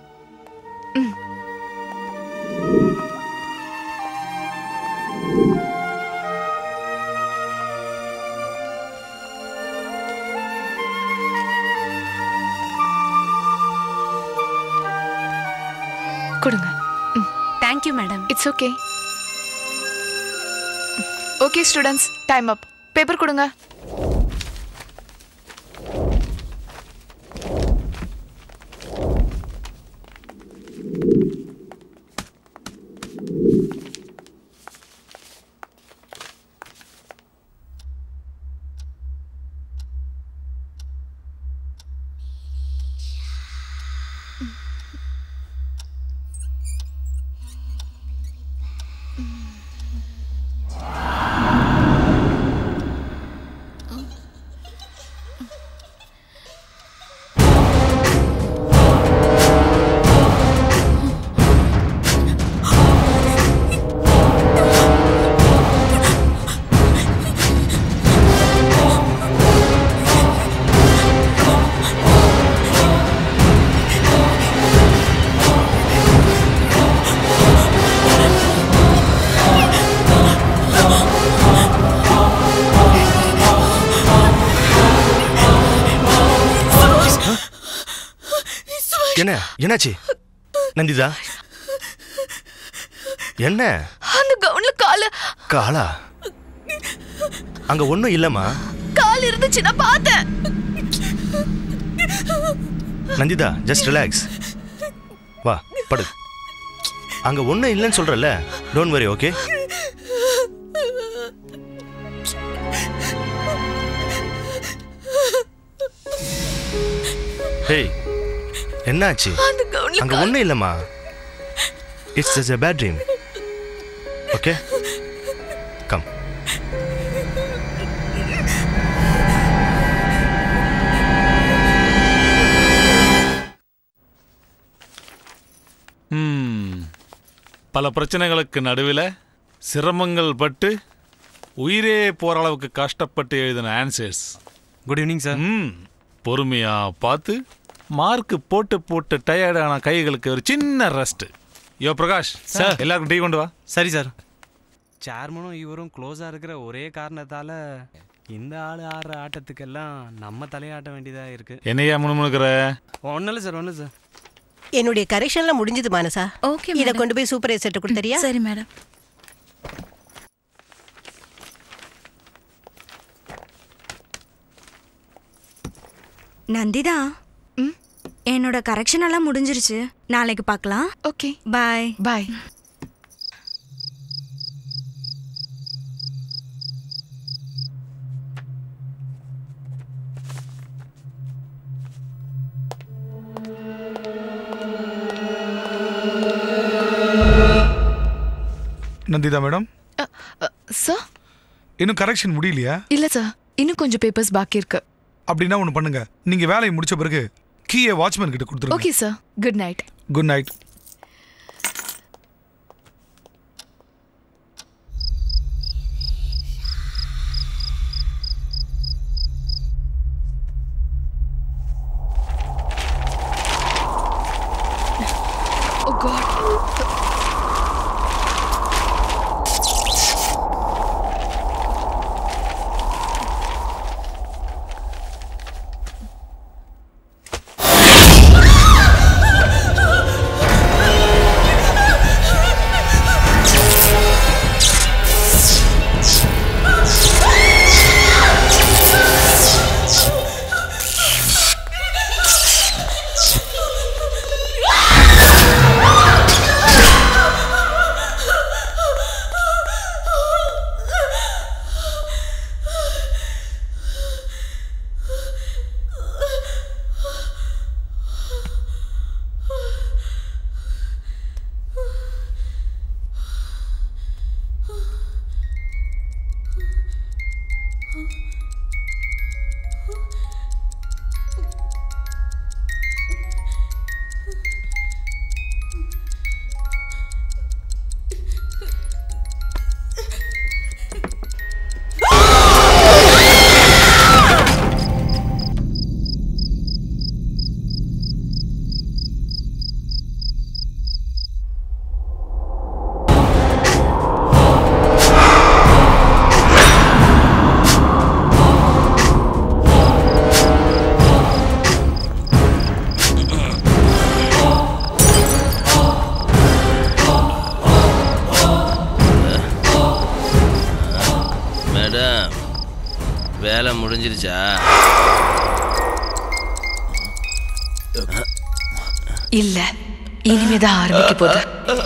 கொடுங்க thank you madam it's okay okay students time up paper கொடுங்க என்ன என்னாச்சு நந்திதா என்ன அந்த கவுன்ல காலு காலா அங்க ஒண்ணும் இல்லம்மா கால் இருந்துச்சு நான் பார்த்தேன் நந்திதா ஜஸ்ட் ரிலாக்ஸ் வா படு அங்க ஒண்ணும் இல்லைன்னு சொல்றல டோன்ட் வரி ஓகே ஹேய் என்னாச்சு அந்த கவுன்ல அங்க ஒண்ணும் இல்லம்மா it's just a bad dream okay come ம் பல பிரச்சனைகளுக்கு நடுவில் சிரமங்கள் பட்டு உயிரே போற அளவுக்கு கஷ்டப்பட்டு எழுதின ஆன்சர்ஸ் குட் ஈவினிங் சார் ம் பொறுமையா பார்த்து மார்க் போட்டு போட்டு டயர்டான கைகளுக்கு ஒரு சின்ன ரெஸ்ட் யோ பிரகாஷ் சார். எல்லாருக்கும் டீ கொண்டு வா சரி சார் சேர்மனும் இவரும் க்ளோஸாக இருக்கிற ஒரே காரணத்தால் இந்த ஆள் ஆடுற ஆட்டத்துக்கெல்லாம் நம்ம தலையாட்ட வேண்டியதாக இருக்கு என்னையா முணுமுணுக்கிற ஒன்றும் இல்லை சார் ஒன்றும் சார் என்னுடைய கரெக்ஷன்லாம் முடிஞ்சது மானசா ஓகே இத கொண்டு போய் சூப்பர்வைசர்ட்ட கொடுத்தறியா சரி மேடம் நந்திதா என்னோட கரெக்ஷன் எல்லாம் முடிஞ்சிருச்சு நாளைக்கு பார்க்கலாம் okay bye bye Nandita madam sir இன்னும் கரெக்ஷன் முடியலையா இல்ல சார் இன்னும் கொஞ்சம் பேப்பர்ஸ் பாக்கி இருக்கு அப்படின்னா ஒன்று பண்ணுங்க நீங்க வேலையை முடிச்ச பிறகு கீயை வாட்ச்மேன் கிட்ட கொடுத்துருங்க okay sir good night good night oh god madam வேலை முடிஞ்சிருச்சா இல்ல இனிமேதான் ஆரம்பிக்க போகுது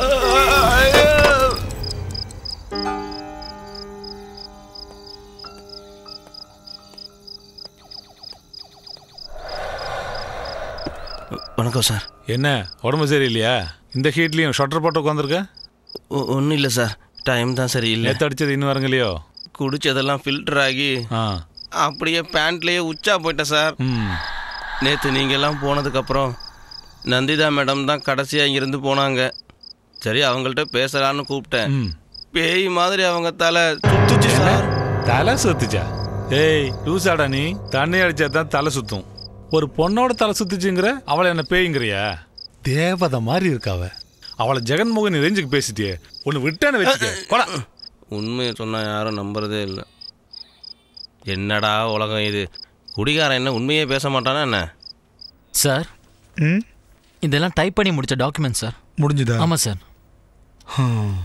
வணக்கம் சார் என்ன உடம்பு சரியில்லையா இந்த ஹீட்லயும் ஷட்டர் போட்டு உட்காந்துருக்க ஒன்றும் இல்லை சார் டைம் தான் சரியில்லை நேற்று அடிச்சது இன்னும் வரங்கலையோ குடிச்சதெல்லாம் ஃபில்டர் ஆகி ஆ அப்படியே பேண்ட்லேயே உச்சா போயிட்டேன் சார் ம் நேற்று நீங்கள்லாம் போனதுக்கப்புறம் நந்திதா மேடம் தான் கடைசியாக இங்கிருந்து போனாங்க சரி அவங்கள்ட்ட பேசலான்னு கூப்பிட்டேன் ம் பேய் மாதிரி அவங்க தலை சுத்துச்சு சார் தலை சுத்துச்சா ஏய் லூசாடா நீ தண்ணி அடிச்சா தான் தலை சுத்தும் ஒரு பொண்ணோட தலை சுத்துச்சுங்கிற அவளை என்ன பேய்ங்கிறியா தேவதை மாதிரி இருக்கா அவ அவளை ஜெகன்மோகன் ரேஞ்சுக்கு பேசிட்டியே ஒன்று விட்டான வச்சுக்க போடா உண்மையை சொன்னால் யாரும் நம்புறதே இல்லை என்னடா உலகம் இது குடிகாரன் என்ன உண்மையே பேச மாட்டானா என்ன சார் ம் இதெல்லாம் டைப் பண்ணி முடிச்ச டாக்குமெண்ட் சார் முடிஞ்சுதா ஆமாம் சார் ஹம்.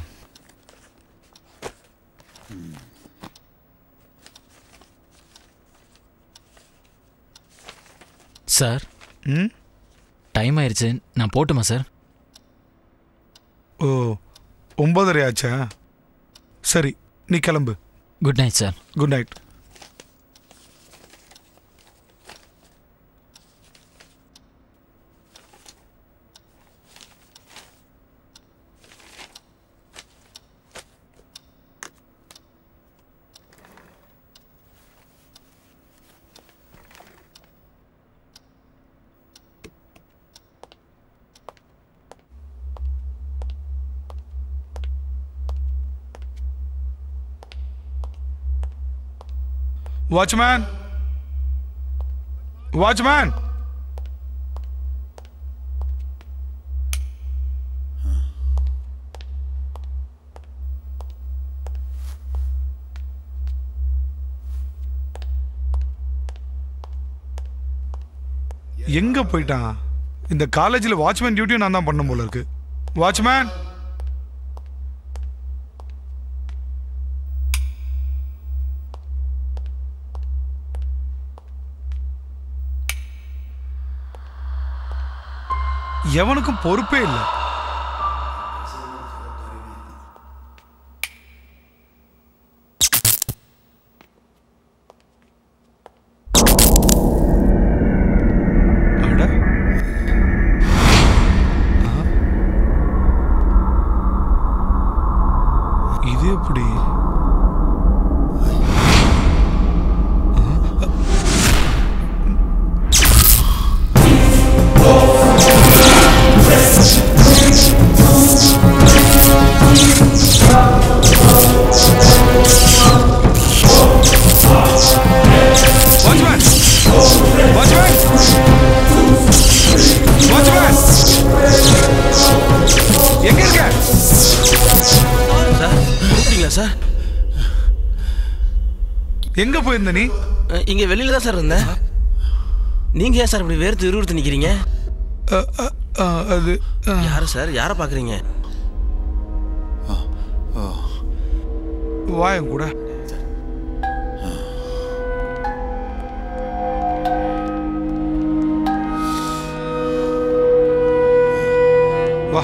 சார் ம் டைம் ஆயிருச்சு நான் போட்டுமா சார் ஓ ஒன்பதரை ஆச்சா சரி நீ கிளம்பு good night sir good night watchman watchman எங்க போயிட்டான் இந்த காலேஜில் வாட்ச்மேன் டியூட்டியும் நான் தான் பண்ண போல இருக்கு வாட்ச்மேன் எவனுக்கும் பொறுப்பே இல்லை அட. ஆ. இது எப்படி வாட்ச்மேன் வாட்ச்மேன் வாட்ச்மேன் எங்க இருக்க சார் கூப்பிட்டீங்களா சார் எங்க போயிருந்த நீ அஹ், இங்க வெளியில தான் சார் இருந்தேன் நீங்க ஏன் சார் இப்படி வேர்த்து விறுவிறுத்து நிக்கிறீங்க அது யாரு சார் யாரை பாக்குறீங்க வாயம் கூட வா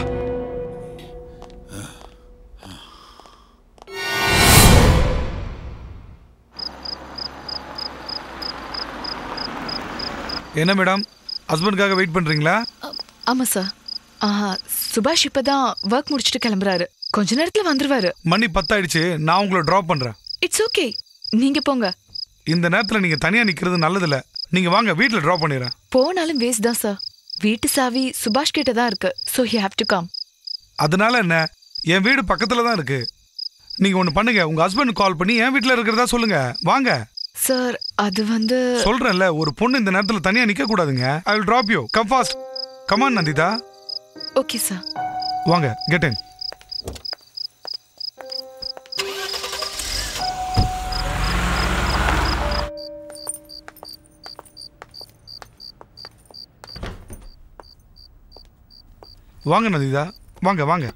என்ன மேடம் ஹஸ்பண்டுக்காக வெயிட் பண்றீங்களா ஆமா சார் ஆஹா சுபாஷ் இப்பதான் ஒர்க் முடிச்சுட்டு கிளம்புறாரு கொஞ்ச நேரத்துல வந்துருவாரு மணி பத்தாயிடுச்சு நான் உங்களை ட்ராப் பண்றேன் இட்ஸ் ஓகே நீங்க போங்க இந்த நேரத்துல நீங்க தனியா நிக்கிறது நல்லதில்ல நீங்க வாங்க வீட்ல ட்ராப் பண்ணிடுறேன் போனாலும் வேஸ்ட் தான் சார் வீட்டு சாவி சுபாஷ் கிட்ட தான் இருக்கு so you have to come அதனால என்ன என் வீடு பக்கத்துல தான் இருக்கு நீங்க ஒண்ணு பண்ணுங்க உங்க ஹஸ்பண்ட் கால் பண்ணி என் வீட்ல இருக்கிறதா சொல்லுங்க வாங்க சார் அது வந்து சொல்றேன்ல ஒரு பொண்ணு இந்த நேரத்துல தனியா நிக்க கூடாதுங்க I will drop you come fast come on Nandita okay sir வாங்க கெட் இன் வாங்க நந்திதா வாங்க வாங்க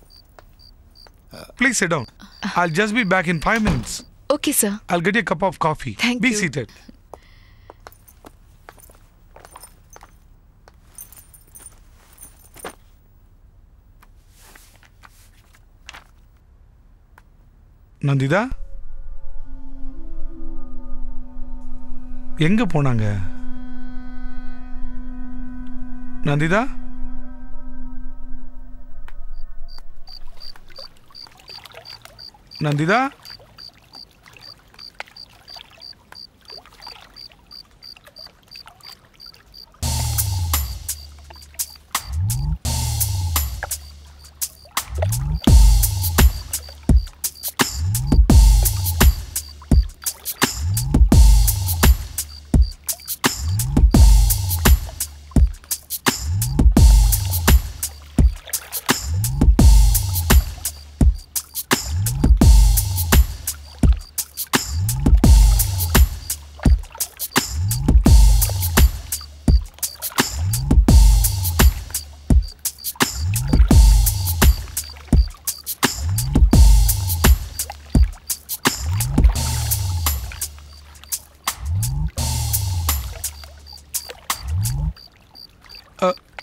please sit down I'll just be back in five minutes okay sir I'll get you a cup of coffee Thank be you. seated Nandita எங்க போனாங்க நந்திதா நந்திதா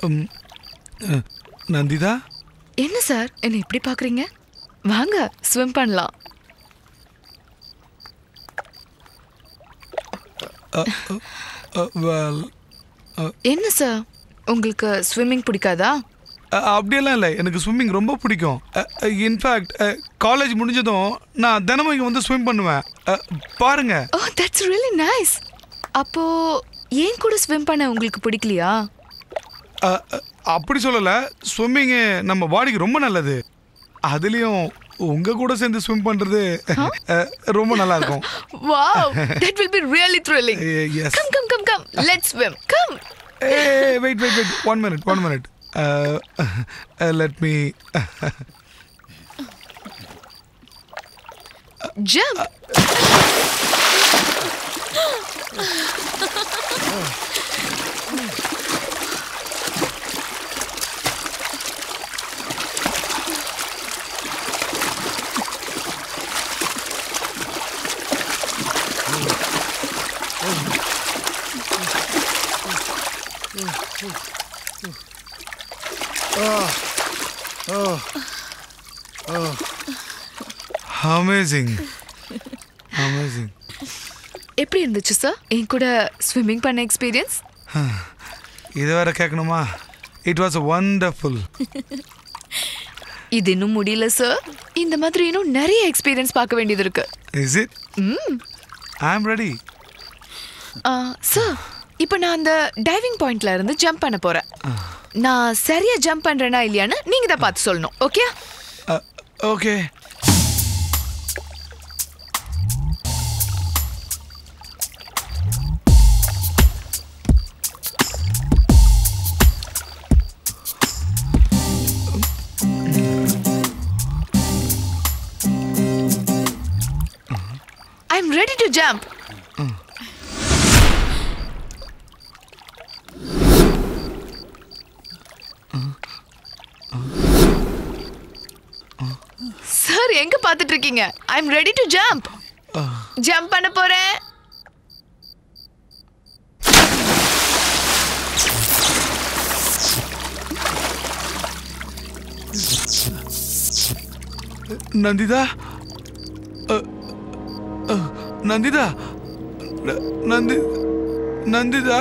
ம், அஹ், நந்திதா என்ன sir என்ன இப்படி பாக்குறீங்க வாங்க ஸ்விம் பண்ணலாம் வெல் என்ன சார் உங்களுக்கு ஸ்விம்மிங் பிடிக்காதா அப்படியெல்லாம் இல்லை எனக்கு ஸ்விம்மிங் ரொம்ப பிடிக்கும் இன்ஃபேக்ட் காலேஜ் முடிஞ்சதும் நான் தினமும் இங்கே வந்து ஸ்விம் பண்ணுவேன் அஹ், பாருங்க ஓ தட்ஸ் ரியலி நைஸ் அப்போ ஏன் கூட ஸ்விம் பண்ண உங்களுக்கு பிடிக்கலையா அஹ், அஹ், அப்படி சொல்லலை ஸ்விம்மிங்கு நம்ம பாடிக்கு ரொம்ப நல்லது அதுலேயும் உங்க கூட சேர்ந்து ஸ்விம் பண்றது அஹ், ரொம்ப நல்லா இருக்கும் wow that will be really thrilling yes come come come come let's swim come wait wait wait one minute one minute let me jump amazing amazing எப்படி இருந்துச்சு சார் என் கூட ஸ்விம்மிங் பண்ண எக்ஸ்பீரியன்ஸ் இது வேற கேட்கணுமா இட் வாஸ் ஒண்டர்ஃபுல் இது இன்னும் முடியல சார் இந்த மாதிரி இன்னும் நிறைய எக்ஸ்பீரியன்ஸ் பார்க்க வேண்டியது இருக்கு இஸ் இட் ம் ஐ ஆம் ரெடி சார் இப்போ நான் அந்த டைவிங் பாயிண்ட்ல இருந்து ஜம்ப் பண்ண போறேன் நான் சரியா ஜம்ப் பண்றேனா இல்லையான்னு நீங்க தான் பார்த்து சொல்லணும் okay okay I am ready to jump sir எங்க பார்த்துட்டு இருக்கீங்க I am ready to jump jump பண்ண போறேன் நந்திதா அ, அ, நந்திதா ந- நந்தி நந்திதா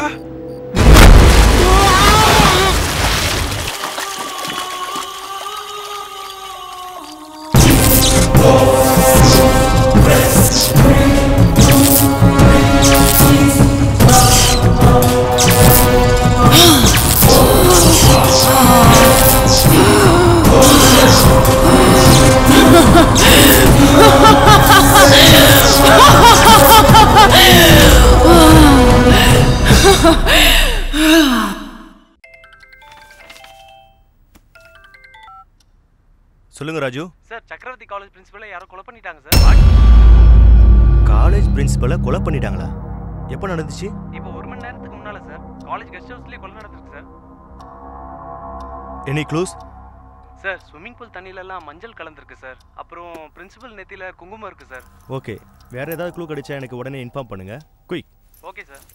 சொல்லுங்க ராஜு சார் சக்கரவர்த்தி காலேஜ் பிரின்சிபலை யாரோ கொலை பண்ணிட்டாங்க சார் காலேஜ் பிரின்சிபலை கொலை பண்ணிட்டாங்களா எப்போ நடந்துச்சு இப்போ ஒரு மணி நேரத்துக்கு முன்னால சார் காலேஜ் கெஸ்ட் ஹவுஸ்லயே கொலை நடந்திருக்கு sir any clues sir swimming pool தண்ணியில எல்லாம் மஞ்சள் கலந்துருக்கு சார் அப்புறம் பிரின்சிபல் நெத்தியில குங்குமம் இருக்கு சார் ஓகே வேற ஏதாவது க்ளூ கிடைச்சா எனக்கு உடனே இன்ஃபார்ம் பண்ணுங்க quick okay sir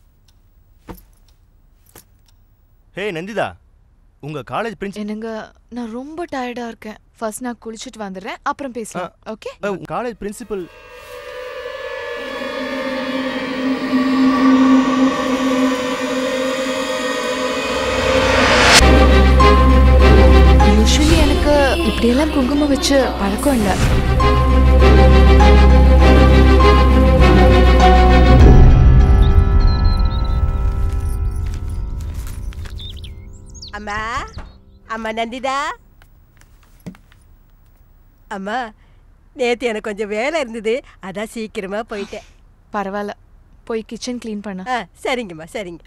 hey Nandita உங்க காலேஜ் பிரின்சிபல் என்னங்க நான் ரொம்ப டயர்டா இருக்கேன் ஃபர்ஸ்ட் நான் குளிச்சிட்டு வந்துடுறேன் அப்புறம் பேசலாம் ஓகே காலேஜ் பிரின்சிபல் யூஸ்வலி எனக்கு இப்படியெல்லாம் குங்குமம் வச்சு பழக்கம் இல்லை அம்மா அம்மா நந்திதா அம்மா நேத்து எனக்கு கொஞ்சம் வேலை இருந்தது அதான் சீக்கிரமா போயிட்டேன் பரவாயில்ல போய் கிச்சன் க்ளீன் பண்ண ஆ சரிங்கம்மா சரிங்க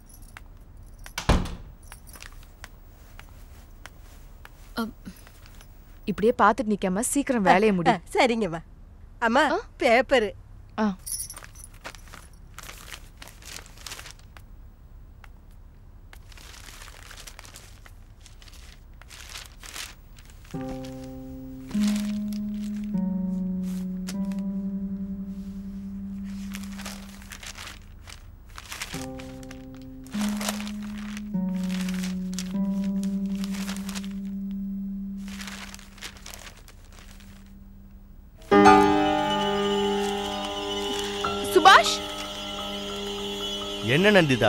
இப்படியே பார்த்துட்டு நிக்காம சீக்கிரம் வேலையை முடி ஆ, சரிங்கம்மா அம்மா பேப்பரு ஆ என்ன நந்திதா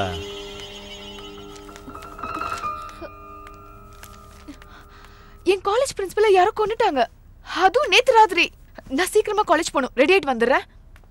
என் காலேஜ் பிரின்சிபலை யாரோ கொண்டுட்டாங்க அதுவும் நேத்து ராத்திரி நான் சீக்கிரமா காலேஜ் போகணும் ரெடி ஆயிட்டு வந்துடுறேன்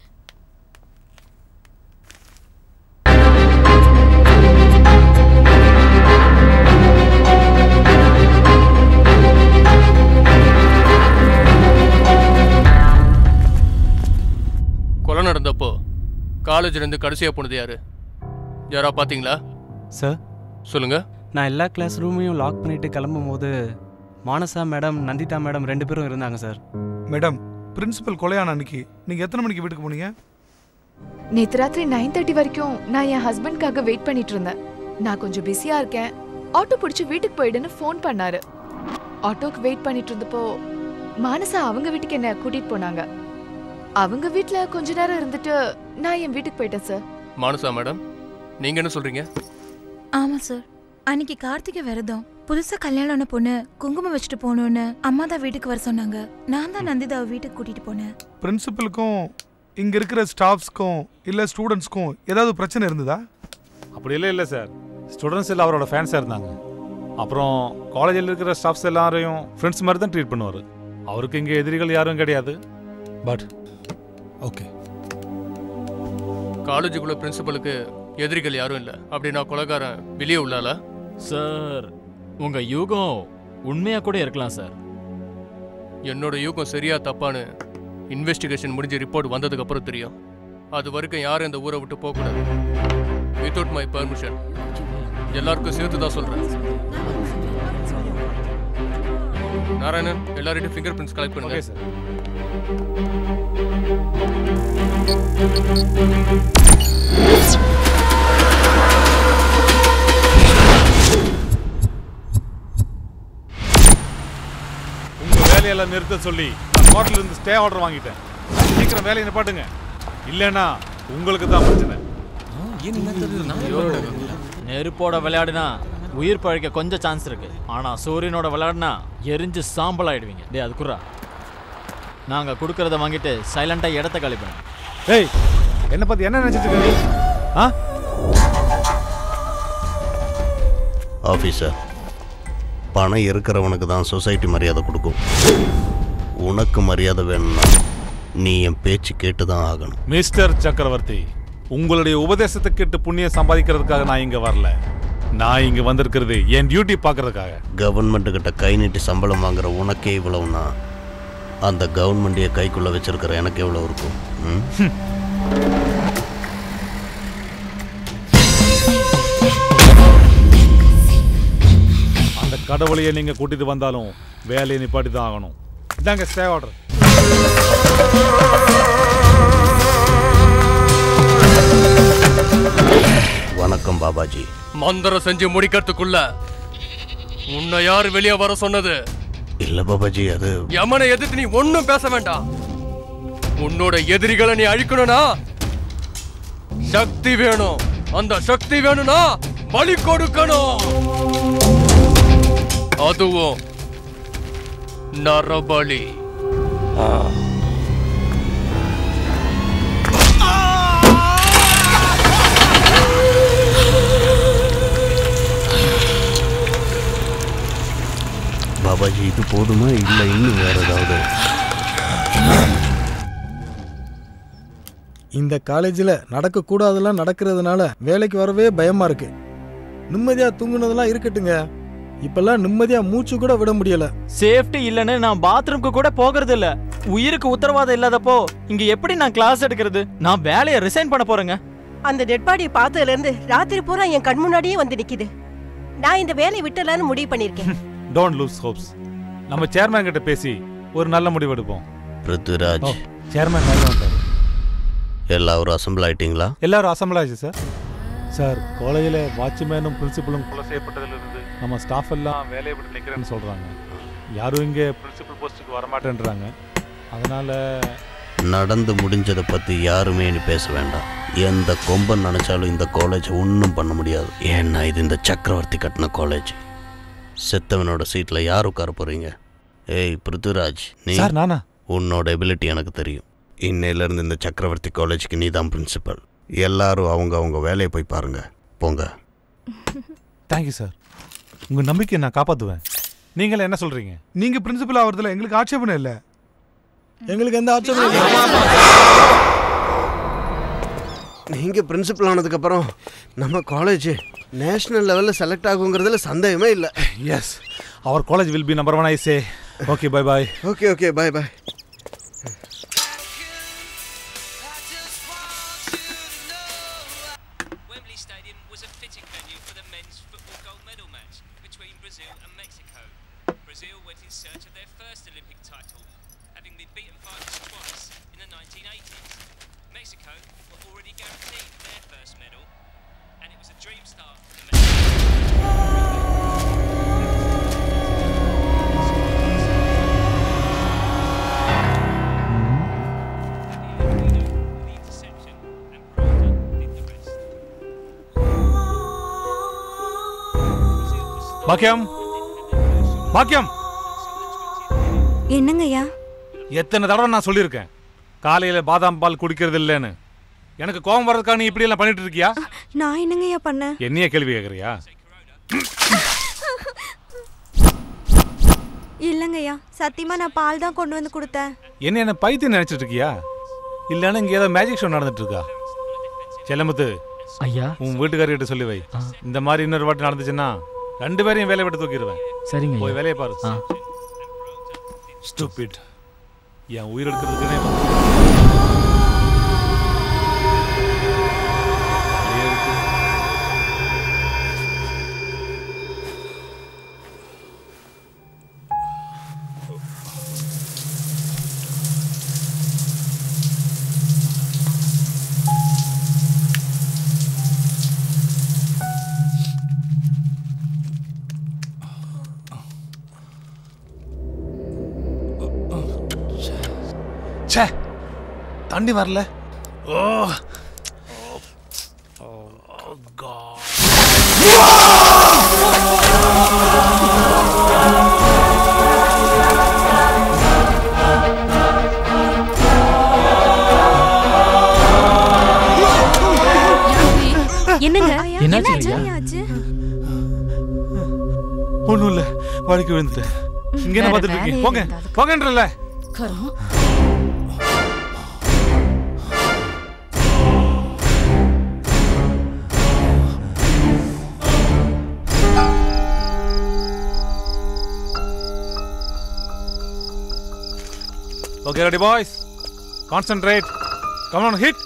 கொலை நடந்தப்போ காலேஜ்ல இருந்து கடைசியா போனது யாரு யாரா பாத்தீங்களா சார் சொல்லுங்க நான் எல்லா கிளாஸ் ரூமையும் லாக் பண்ணிட்டு கிளம்பும் போது மானசா மேடம் நந்திதா மேடம் ரெண்டு பேரும் இருந்தாங்க சார் மேடம் பிரின்சிபல் கொலையான அன்னைக்கு நீங்க எத்தனை மணிக்கு வீட்டுக்கு போனீங்க நேத்து ராத்திரி நைன் தேர்ட்டி வரைக்கும் நான் என் ஹஸ்பண்ட்காக வெயிட் பண்ணிட்டு இருந்தேன் நான் கொஞ்சம் பிஸியா இருக்கேன் ஆட்டோ பிடிச்சி வீட்டுக்கு போயிடுன்னு ஃபோன் பண்ணாரு ஆட்டோக்கு வெயிட் பண்ணிட்டு இருந்தப்போ மானசா அவங்க வீட்டுக்கு என்ன கூட்டிட்டு போனாங்க அவங்க வீட்ல கொஞ்ச நேரம் இருந்துட்டு நான் என் வீட்டுக்கு போயிட்டேன் சார் மானசா மேடம் நீங்க என்ன சொல்றீங்க ஆமா சார் அன்னைக்கு கார்த்திகை விரதம் புதுசா கல்யாணம் ஆன பொண்ணு குங்குமம் வச்சுட்டு போகணும்னு அம்மா தான் வீட்டுக்கு வர சொன்னாங்க நான் தான் நந்திதாவை வீட்டுக்கு கூட்டிட்டு போனேன் பிரின்சிபலுக்கும் இங்க இருக்கிற ஸ்டாஃப்ஸ்க்கும் இல்ல ஸ்டூடெண்ட்ஸ்க்கும் ஏதாவது பிரச்சனை இருந்ததா அப்படி இல்லை இல்லை சார் ஸ்டூடெண்ட்ஸ் எல்லாம் அவரோட ஃபேன்ஸாக இருந்தாங்க அப்புறம் காலேஜில் இருக்கிற ஸ்டாஃப்ஸ் எல்லாரையும் ஃப்ரெண்ட்ஸ் மாதிரி தான் ட்ரீட் பண்ணுவார் அவருக்கு இங்கே எதிரிகள் யாரும் கிடையாது பட் ஓகே காலேஜுக்குள்ள பிரின்சிபலுக்கு எதிரிகள் யாரும் இல்ல அப்படின்னா கொலைகாரன் வெளியே உள்ளால சார் உங்க யூகம் உண்மையா கூட இருக்கலாம் சார் என்னோட யூகம் சரியா தப்பான்னு இன்வெஸ்டிகேஷன் முடிஞ்சு ரிப்போர்ட் வந்ததுக்கு அப்புறம் தெரியும் அது வரைக்கும் யாரும் இந்த ஊரை விட்டு போகக்கூடாது வித்தவுட் மை பர்மிஷன் எல்லாருக்கும் சேர்த்து தான் சொல்றேன் நாராயணன் எல்லார்கிட்டையும் ஃபிங்கர் பிரிண்ட்ஸ் கலெக்ட் பண்ணுங்க சார் உங்க வேலையெல்லாம் நிறுத்த சொல்லி நான் கோர்ட்ல இருந்து ஸ்டே ஆர்டர் வாங்கிட்டேன் சீக்கிரம் வேலையை நிப்பாட்டுங்க இல்லைன்னா உங்களுக்கு தான் பிரச்சனை நெருப்போட விளையாடுனா உயிர் பழைக்க கொஞ்சம் சான்ஸ் இருக்கு ஆனா சூரியனோட விளையாடுனா எரிஞ்சு சாம்பல் ஆயிடுவீங்க டே அது குர்ரா நாங்க கொடுக்கறத வாங்கிட்டு சைலண்டா இடத்த காலி பண்ணுங்க ஏய் என்ன பத்தி என்ன நினைச்சிட்டு இருக்க நீ ஆ ஆஃபீஸர் பணம் இருக்கிறவனுக்கு தான் சொசைட்டி மரியாதை கொடுக்கும் உனக்கு மரியாதை வேணும்னா நீ என் பேச்சு கேட்டு தான் ஆகணும் மிஸ்டர் சக்கரவர்த்தி உங்களுடைய உபதேசத்தை கேட்டு புண்ணியம் சம்பாதிக்கிறதுக்காக நான் இங்க வரல நான் இங்க வந்திருக்கிறது என் டியூட்டி பார்க்கறதுக்காக கவர்மெண்ட் கிட்ட கை நீட்டி சம்பளம் வாங்குற உனக்கே இவ்வளவுனா அந்த கவர்மெண்டையே கைக்குள்ள வச்சிருக்கிற எனக்கு எவ்வளவு இருக்கும் ம்? அந்த கடவுளையே நீங்க கூட்டிட்டு வந்தாலும் வேலையை நிப்பாட்டி தான் ஆகணும் இதாங்க ஸ்டே ஆர்டர் வணக்கம் பாபாஜி மந்திரம் செஞ்சு முடிக்கிறதுக்குள்ள உன்னை யார் வெளியே வர சொன்னது இல்ல பாபாஜி அது யமனை எதிர்த்து நீ ஒண்ணும் பேச வேண்டாம் உன்னோட எதிரிகளை நீ அழிக்கணும்னா சக்தி வேணும் அந்த சக்தி வேணும்னா பலி கொடுக்கணும் அதுவும் நரபலி பாபாஜி இது போதுமா இல்ல இன்னும் வேற ஏதாவது இந்த காலேஜில் நடக்கக்கூடாதெல்லாம் நடக்கிறதுனால வேலைக்கு வரவே பயமா இருக்கு நிம்மதியா தூங்குனதெல்லாம் இருக்கட்டுங்க இப்பெல்லாம் நிம்மதியா மூச்சு கூட விட முடியல சேஃப்டி இல்லைன்னு நான் பாத்ரூம்க்கு கூட போகிறது இல்ல உயிருக்கு உத்தரவாதம் இல்லாதப்போ இங்க எப்படி நான் கிளாஸ் எடுக்கிறது நான் வேலையை ரிசைன் பண்ண போறேங்க அந்த டெட் பாடியை பார்த்ததுல இருந்து ராத்திரி பூரா என் கண் முன்னாடியே வந்து நிக்குது நான் இந்த வேலையை விட்டலான்னு முடிவு பண்ணிருக்கேன் டோன்ட் லூஸ் ஹோப்ஸ் நம்ம சேர்மேன் கிட்ட பேசி ஒரு நல்ல முடிவு எடுப்போம் பிருத்விராஜ் சேர்மேன் மேல வந்தாரு எல்லாரும் அசம்பிள் ஆயிட்டீங்களா எல்லாரும் அசம்பிள் ஆச்சு சார் சார் காலேஜில் வாட்ச்மேனும் பிரின்சிபலும் கொலை செய்யப்பட்டதிலிருந்து நம்ம ஸ்டாஃப் எல்லாம் வேலையை விட்டு நிற்கிறேன்னு சொல்கிறாங்க யாரும் இங்கே பிரின்சிபல் போஸ்ட்டுக்கு வரமாட்டேன்றாங்க அதனால் நடந்து முடிஞ்சதை பத்தி யாருமே இனி பேச வேண்டாம் எந்த கொம்பன் நினைச்சாலும் இந்த காலேஜ் ஒன்றும் பண்ண முடியாது ஏன்னா இது இந்த சக்கரவர்த்தி கட்டின காலேஜ் செத்தவனோட சீட்ல யார் உட்கார போறீங்க ஏய் பிருத்விராஜ் நீ சார், நானா? உன்னோட எபிலிட்டி எனக்கு தெரியும் இன்னையில இருந்து இந்த சக்கரவர்த்தி காலேஜுக்கு நீ தான் பிரின்சிபல் எல்லாரும் அவங்க அவங்க வேலையை போய் பாருங்க போங்க தேங்க்யூ சார் உங்கள் நம்பிக்கையை நான் காப்பாற்றுவேன் நீங்களே என்ன சொல்கிறீங்க நீங்க பிரின்சிபல் ஆகிறதுல எங்களுக்கு ஆட்சேபணம் இல்லை எங்களுக்கு எந்த ஆட்சேபணம் நீங்க பிரின்சிபல் ஆனதுக்கப்புறம் நம்ம காலேஜ் நேஷனல் லெவலில் செலக்ட் ஆகுங்கிறதுல சந்தேகமே இல்லை yes our college will be number one I say okay bye bye okay okay bye bye Wembley Stadium was a fitting venue for the men's football gold medal match between Brazil and Mexico. Brazil went in search of their first Olympic title, having been beaten by us twice in the 1980s. Mexico were already guaranteed their first medal, and it was a dream start for the பாக்கியம் பாக்கியம் என்னங்கய்யா எத்தனை தடவை நான் சொல்லியிருக்கேன் காலையில் பாதாம் பால் குடிக்கிறது இல்லைன்னு எனக்கு கோபம் வர்றதுக்காக நீ இப்படி எல்லாம் பண்ணிட்டு இருக்கியா நான் என்னங்கய்யா பண்ணேன் என்னைய கேள்வி கேட்குறியா இல்லைங்கய்யா சத்தியமா நான் பால் தான் கொண்டு வந்து கொடுத்தேன் என்ன என்ன பைத்தியம் நினைச்சிட்டு இருக்கியா இல்லைன்னா இங்கே ஏதோ மேஜிக் ஷோ நடந்துட்டு இருக்கா செல்லமுத்து ஐயா உன் வீட்டுக்காரர்கிட்ட சொல்லி வை இந்த மாதிரி இன்னொரு வாட்டி நடந்துச்சுன்னா ரெண்டு பேரையும் வேலையை விட்டு தூக்கிடுவேன் சரிங்க போய் ஐயா. வேலையை பாரு ஆ. ஸ்டூபிட் என் உயிர் எடுக்கிறதுக்குனே வந்து வெளியே இருக்கு. ச்சே தண்ணி வரல ஓ என்னங்க என்னாச்சு என்னாச்சு? ஐயா? என்னாச்சு? ஒன்றும் இல்லை வழிக்கு விழுந்துட்டேன் இங்கே என்ன வேற பார்த்துட்டு இருக்கீங்க வேலையே போங்க இருந்தா போங்கன்றல கரம் Okay, ready, boys? Concentrate. Come on, hit.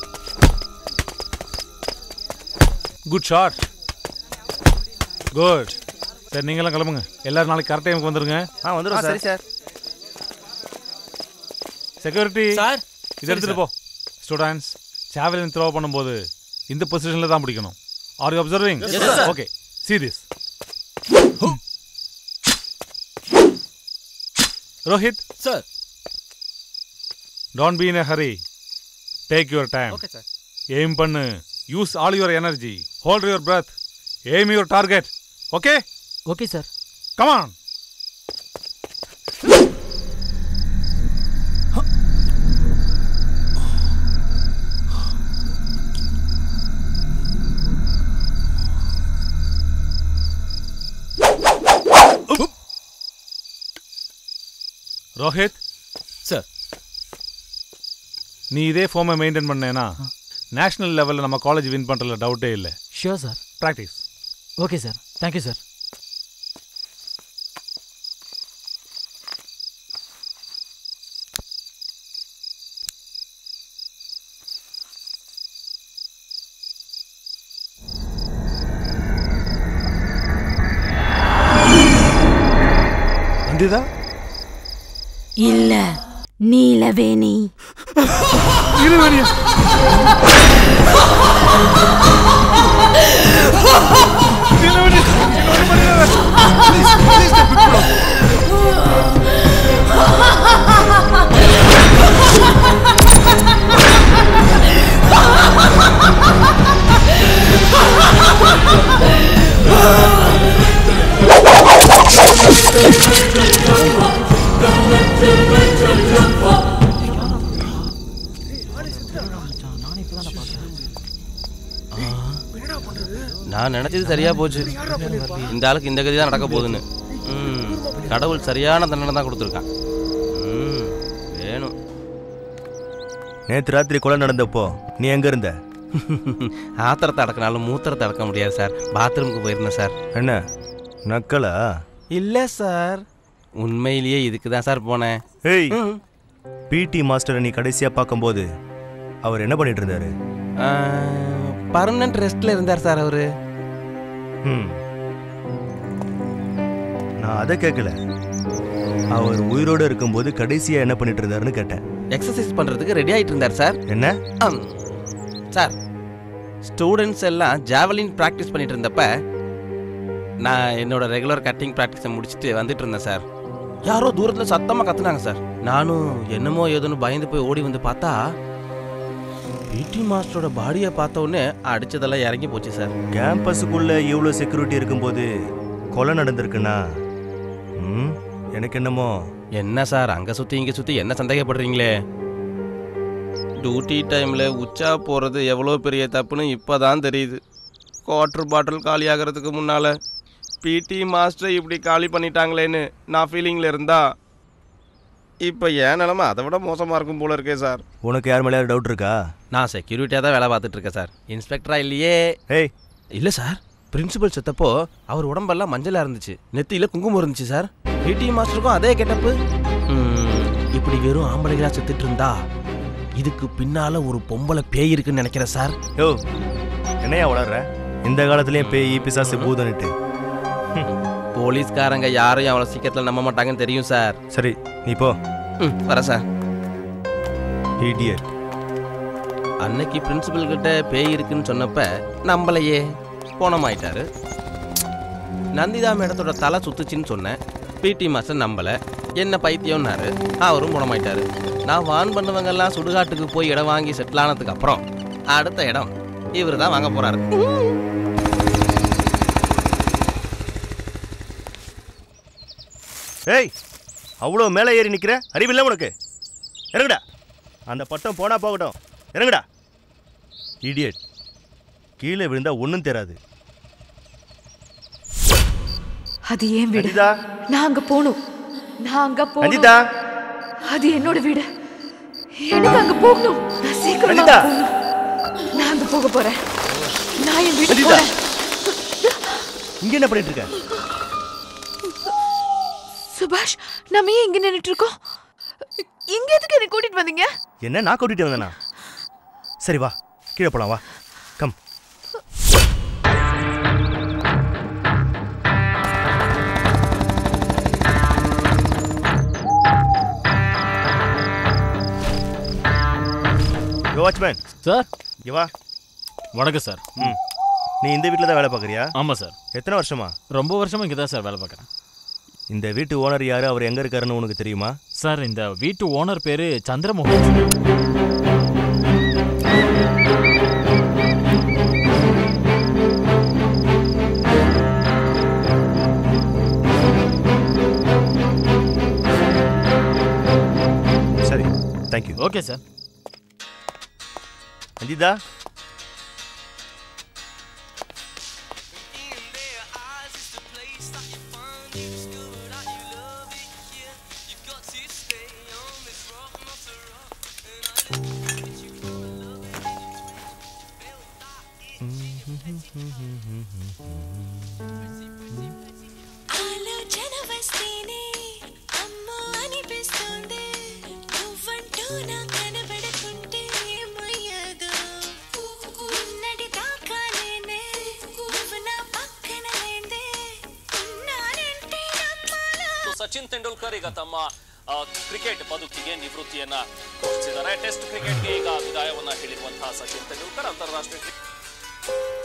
Good shot. Good. சரி நீங்களாம் கிளம்புங்க எல்லாரும் நாளைக்கு கரெக்ட் டைமுக்கு வந்துருங்க ஆ, வந்துடுறோம், சார். சரி, சார். Security sir. இது சரி, எடுத்துட்டு சார். போ ஸ்டூடெண்ட்ஸ் சேவலின் த்ரோ பண்ணும்போது இந்த பொசிஷனில் தான் பிடிக்கணும் are you observing Yes, sir. Okay see this Rohit sir don't be in a hurry take your time Okay, sir. Aim பண்ணு use all your energy hold your breath aim your target okay okay sir come on Rohit sir நீ இதே ஃபார்மை maintain பண்ணேன்னா national லெவலில் நம்ம college win பண்ணுறதுல டவுட்டே இல்லை sure sir practice okay sir thank you sir Nandita இல்ல நீலவேணி இருவேணியா நான் நினைச்சது சரியா போச்சு இந்த ஆளுக்கு இந்த கதி தான் நடக்க போகுதுன்னு ம், கடவுள் சரியான தண்டனை தான் கொடுத்துருக்கான் ம், வேணும் நேற்று ராத்திரி கொலை நடந்தப்போ நீ எங்க இருந்த ஆத்திரத்தை அடக்கினாலும் மூத்திரத்தை அடக்க முடியாது சார் பாத்ரூமுக்கு போயிருந்தேன் சார் என்ன நக்கலா இல்லை சார் உண்மையிலேயே இதுக்கு தான் சார் போனேன் ஏய் பிடி மாஸ்டரை நீ கடைசியா பார்க்கும்போது அவர் என்ன பண்ணிட்டு இருந்தாரு பர்மனன்ட் ரெஸ்ட்ல இருந்தார் சார் அவரு ம். நான் அதை கேட்கல அவர் உயிரோட இருக்கும்போது கடைசியா என்ன பண்ணிட்டு இருந்தாருன்னு கேட்டேன் எக்ஸசைஸ் பண்றதுக்கு ரெடி ஆயிட்டு இருந்தார் சார் என்ன ஆம். சார் ஸ்டூடெண்ட்ஸ் எல்லாம் ஜாவலின் ப்ராக்டிஸ் பண்ணிட்டு இருந்தப்ப நான் என்னோட ரெகுலர் கட்டிங் ப்ராக்டிஸை முடிச்சுட்டு வந்துட்டு இருந்தேன் சார் யாரோ தூரத்தில் சத்தமாக கத்துனாங்க சார் நானும் என்னமோ ஏதோன்னு பயந்து போய் ஓடி வந்து பார்த்தா பிடி மாஸ்டரோட பாடியை பார்த்த உடனே அடிச்சதெல்லாம் இறங்கி போச்சு சார் கேம்பஸுக்குள்ள இவ்வளோ செக்யூரிட்டி இருக்கும்போது கொலை நடந்திருக்குன்னா ம், எனக்கு என்னமோ என்ன சார் அங்கே சுற்றி இங்கே சுற்றி என்ன சந்தேகப்படுறீங்களே டியூட்டி டைமில் உச்சா போகிறது எவ்வளோ பெரிய தப்புன்னு இப்போ தான் தெரியுது குவார்டர் பாட்டில் காலி ஆகிறதுக்கு முன்னால் பிடி மாஸ்டர் இப்படி காலி பண்ணிட்டாங்களேன்னு நான் ஃபீலிங்கில் இருந்தா இப்போ ஏன் நிலமை அதை விட மோசமாக இருக்கும் போல இருக்கே சார் உனக்கு யார் மேலே டவுட் இருக்கா நான் செக்யூரிட்டியாக தான் வேலை பார்த்துட்டு இருக்கேன் சார் இன்ஸ்பெக்டரா இல்லையே ஏய் இல்லை சார் பிரின்சிபல் செத்தப்போ அவர் உடம்பெல்லாம் மஞ்சளாக இருந்துச்சு நெத்தியில் குங்குமம் இருந்துச்சு சார் பிடி மாஸ்டருக்கும் அதே கெட்டப்பு இப்படி வெறும் ஆம்பளைகளா செத்துட்டு இருந்தா இதுக்கு பின்னால ஒரு பொம்பளை பேய் இருக்குன்னு நினைக்கிறேன் சார் யோ என்னையா வளர்ற இந்த காலத்துலயும் பேய் பிசாசு பூதன்ட்டு போலீஸ்காரங்க யாரையும் அவ்வளோ சீக்கிரத்தில் நம்ப மாட்டாங்கன்னு தெரியும் சார் சரி நீ போ ம் வரேன் சார் இடியட் அன்னைக்கு பிரின்சிபல் கிட்ட பேய் இருக்குன்னு சொன்னப்ப நம்பலையே போனமாயிட்டாரு நந்திதா மேடத்தோட தலை சுத்துச்சுன்னு சொன்னேன் பிடி மாஸ்டர் நம்பலை என்ன பைத்தியம்னாரு அவரும் குணமாயிட்டாரு நான் வான் பண்ணவங்கெல்லாம் சுடுகாட்டுக்கு போய் இடம் வாங்கி செட்டில் ஆனதுக்கு அப்புறம் அடுத்த இடம் இவர் தான் வாங்க போறாரு ஏய் அவ்வளோ மேலே ஏறி நிற்கிற அறிவில்லை உனக்கு இறங்குடா அந்த பட்டம் போனா போகட்டும் இறங்குடா இடியட் கீழே விழுந்தா ஒன்றும் தெரியாது அது ஏன் வீடு நான் அங்க போகணும் நான் அங்க அனிதா. போகணும் அது என்னோட வீடு எனக்கு அங்க போகணும் நான் சீக்கிரம் அனிதா. போகணும் நான் அங்க போக போறேன் நான் என் வீட்டுக்கு அனிதா. போறேன் இங்க என்ன பண்ணிட்டு இருக்க சுபாஷ் நம்ம ஏன் இங்க நின்னுட்டு இருக்கோம் இங்க எதுக்கு என்ன கூட்டிட்டு வந்தீங்க என்ன நான் கூட்டிட்டு வந்தேனா சரி வா கீழே போலாம் வா கம் வாட்ச்மேன் சார் இங்க வா வணக்கம் சார் ம் நீ இந்த வீட்டில் தான் வேலை பார்க்குறியா ஆமாம் சார் எத்தனை வருஷமா ரொம்ப வருஷமா இங்கே தான் சார் வேலை பார்க்குறேன் இந்த வீட்டு ஓனர் யாரு அவர் எங்க இருக்காருன்னு உனக்கு தெரியுமா சார் இந்த வீட்டு ஓனர் பேரு சந்திரமோகன் சார். சரி தேங்க்யூ ஓகே சார் அஞ்சிதா ఆలోచన వస్తేనే అమ్మో అనిపిస్తుంది నువ్వంటూ నా కనబడకుంటే ఏమయ్యేదో ఉన్నటి దాకాలేనే నువ్వు నా పక్కన లేందే ఉన్నానంటే నమ్మాలా ಸಚಿನ್ ತೆಂಡೂಲ್ಕರ್ ಈಗ ತಮ್ಮ ಆ, ಕ್ರಿಕೆಟ್ ಬದುಕಿಗೆ ನಿವೃತ್ತಿಯನ್ನ ಘೋಷಿಸಿದ್ದಾರೆ ಟೆಸ್ಟ್ ಕ್ರಿಕೆಟ್ಗೆ ಈಗ ವಿದಾಯವನ್ನ ಹೇಳಿರುವಂತಹ ಸಚಿನ್ ತೆಂಡೂಲ್ಕರ್ ಅಂತಾರಾಷ್ಟ್ರೀಯ ಕ್ರಿಕೆಟ್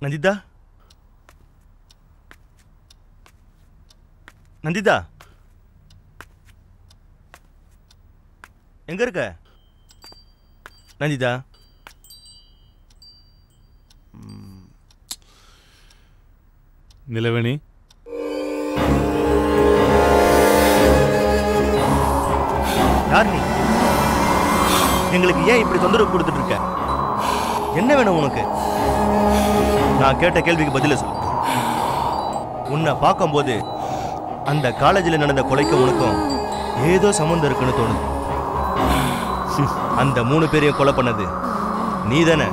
நந்திதா நந்திதா எங்க இருக்க நந்திதா நிலவேணி யார் நீ எங்களுக்கு ஏன் இப்படி தொந்தரவு கொடுத்துட்டு இருக்க என்ன வேணும் உனக்கு நான் கேட்ட கேள்விக்கு பதில சொல்லு உன்னை பார்க்கும்போது அந்த காலேஜில் நடந்த கொலைக்கும் உனக்கும் ஏதோ சம்மந்தம் இருக்குன்னு தோணுது ஹம், அந்த மூணு பேரையும் கொலை பண்ணது நீ தானே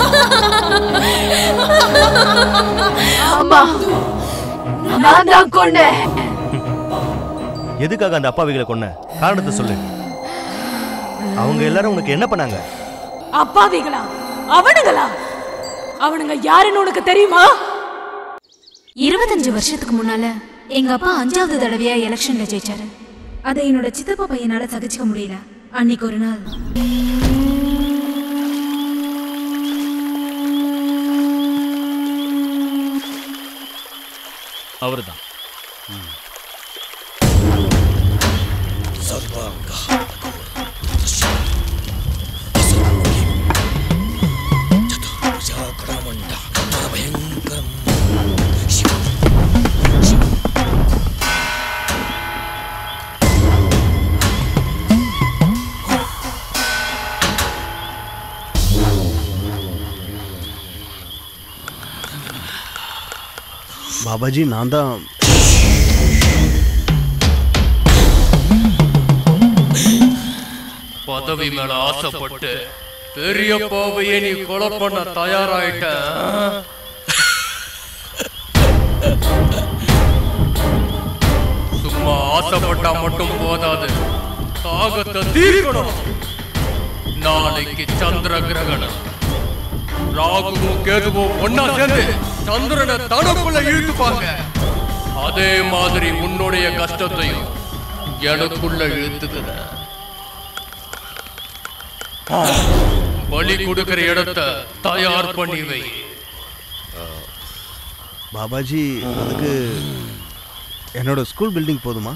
ஆமா நான் தான் கொண்டேன் எதுக்காக அந்த அப்பாவிகளை கொன்ன காரணத்தை சொல்லு அவங்க எல்லாரும் உனக்கு என்ன பண்ணாங்க அப்பாவிகளா அவனுங்களா அவனுங்க யாருன்னு உனக்கு தெரியுமா இருபத்தஞ்சு வருஷத்துக்கு முன்னால எங்க அப்பா அஞ்சாவது தடவையா எலெக்ஷன்ல ஜெயிச்சாரு அதை என்னோட சித்தப்பா பையனால சகிச்சுக்க முடியல அன்னைக்கு ஒரு நாள் அவர்தான் பாபாஜி நான் தான் பதவி மேல ஆசைப்பட்டு பெரிய பாவையே நீ கொலை பண்ண தயாராயிட்ட ஆ? சும்மா ஆசைப்பட்டா மட்டும் போதாது தாகத்தை தீர்க்கணும் நாளைக்கு சந்திர கிரகணம் ராகுவும் கேதுவும் ஒன்னா சேர்ந்து சந்திரனை தனக்குள்ள இழுத்துப்பாங்க அதே மாதிரி உன்னுடைய கஷ்டத்தையும் எனக்குள்ள இழுத்துக்கிற பலி கொடுக்கிற இடத்த தயார் பண்ணி வை பாபாஜி அதுக்கு என்னோட ஸ்கூல் பில்டிங் போதுமா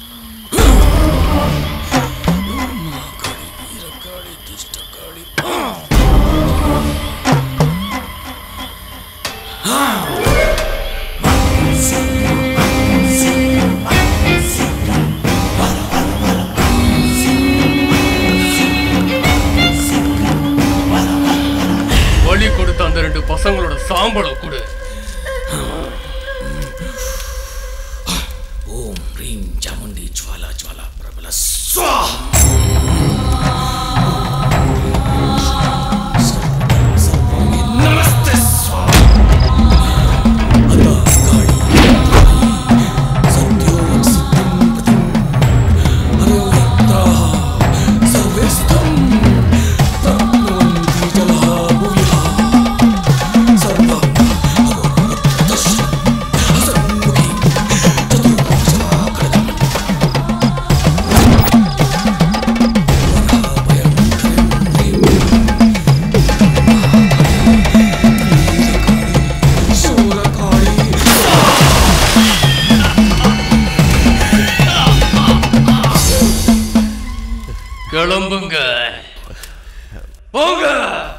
பலி கொடுத்த அந்த ரெண்டு பசங்களோட சாம்பலை கொடு ஓம் ரீம் சாமுண்டி ஜுவாலா ஜுவாலா பிரபல நமஸ்தே கிளம்புங்க போங்க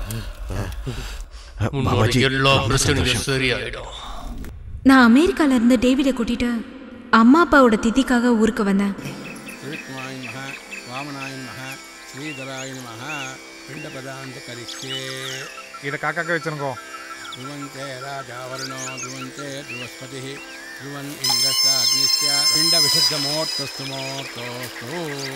உன்னோட பாபாஜி, எல்லா ரொம்ப பிரச்சனையும் சந்தோஷம். சரியாயிடும் நான் அமெரிக்கால இருந்து டேவிடை கூட்டிட்டு அம்மா அப்பாவோட திதிக்காக ஊருக்கு வந்தேன் ऋक्माय नमः वामनाय नमः श्रीधराय नमः पिण्डपदान्त करिष्ये இதை காக்காக்க வச்சிருக்கோம் ध्रुवन्ते राजावर्णो ध्रुवन्ते बृहस्पतिः ध्रुवन् इन्द्रश्चाग्निश्च पिण्डविशुद्धमोर्तस्तु मोर्तोस्तु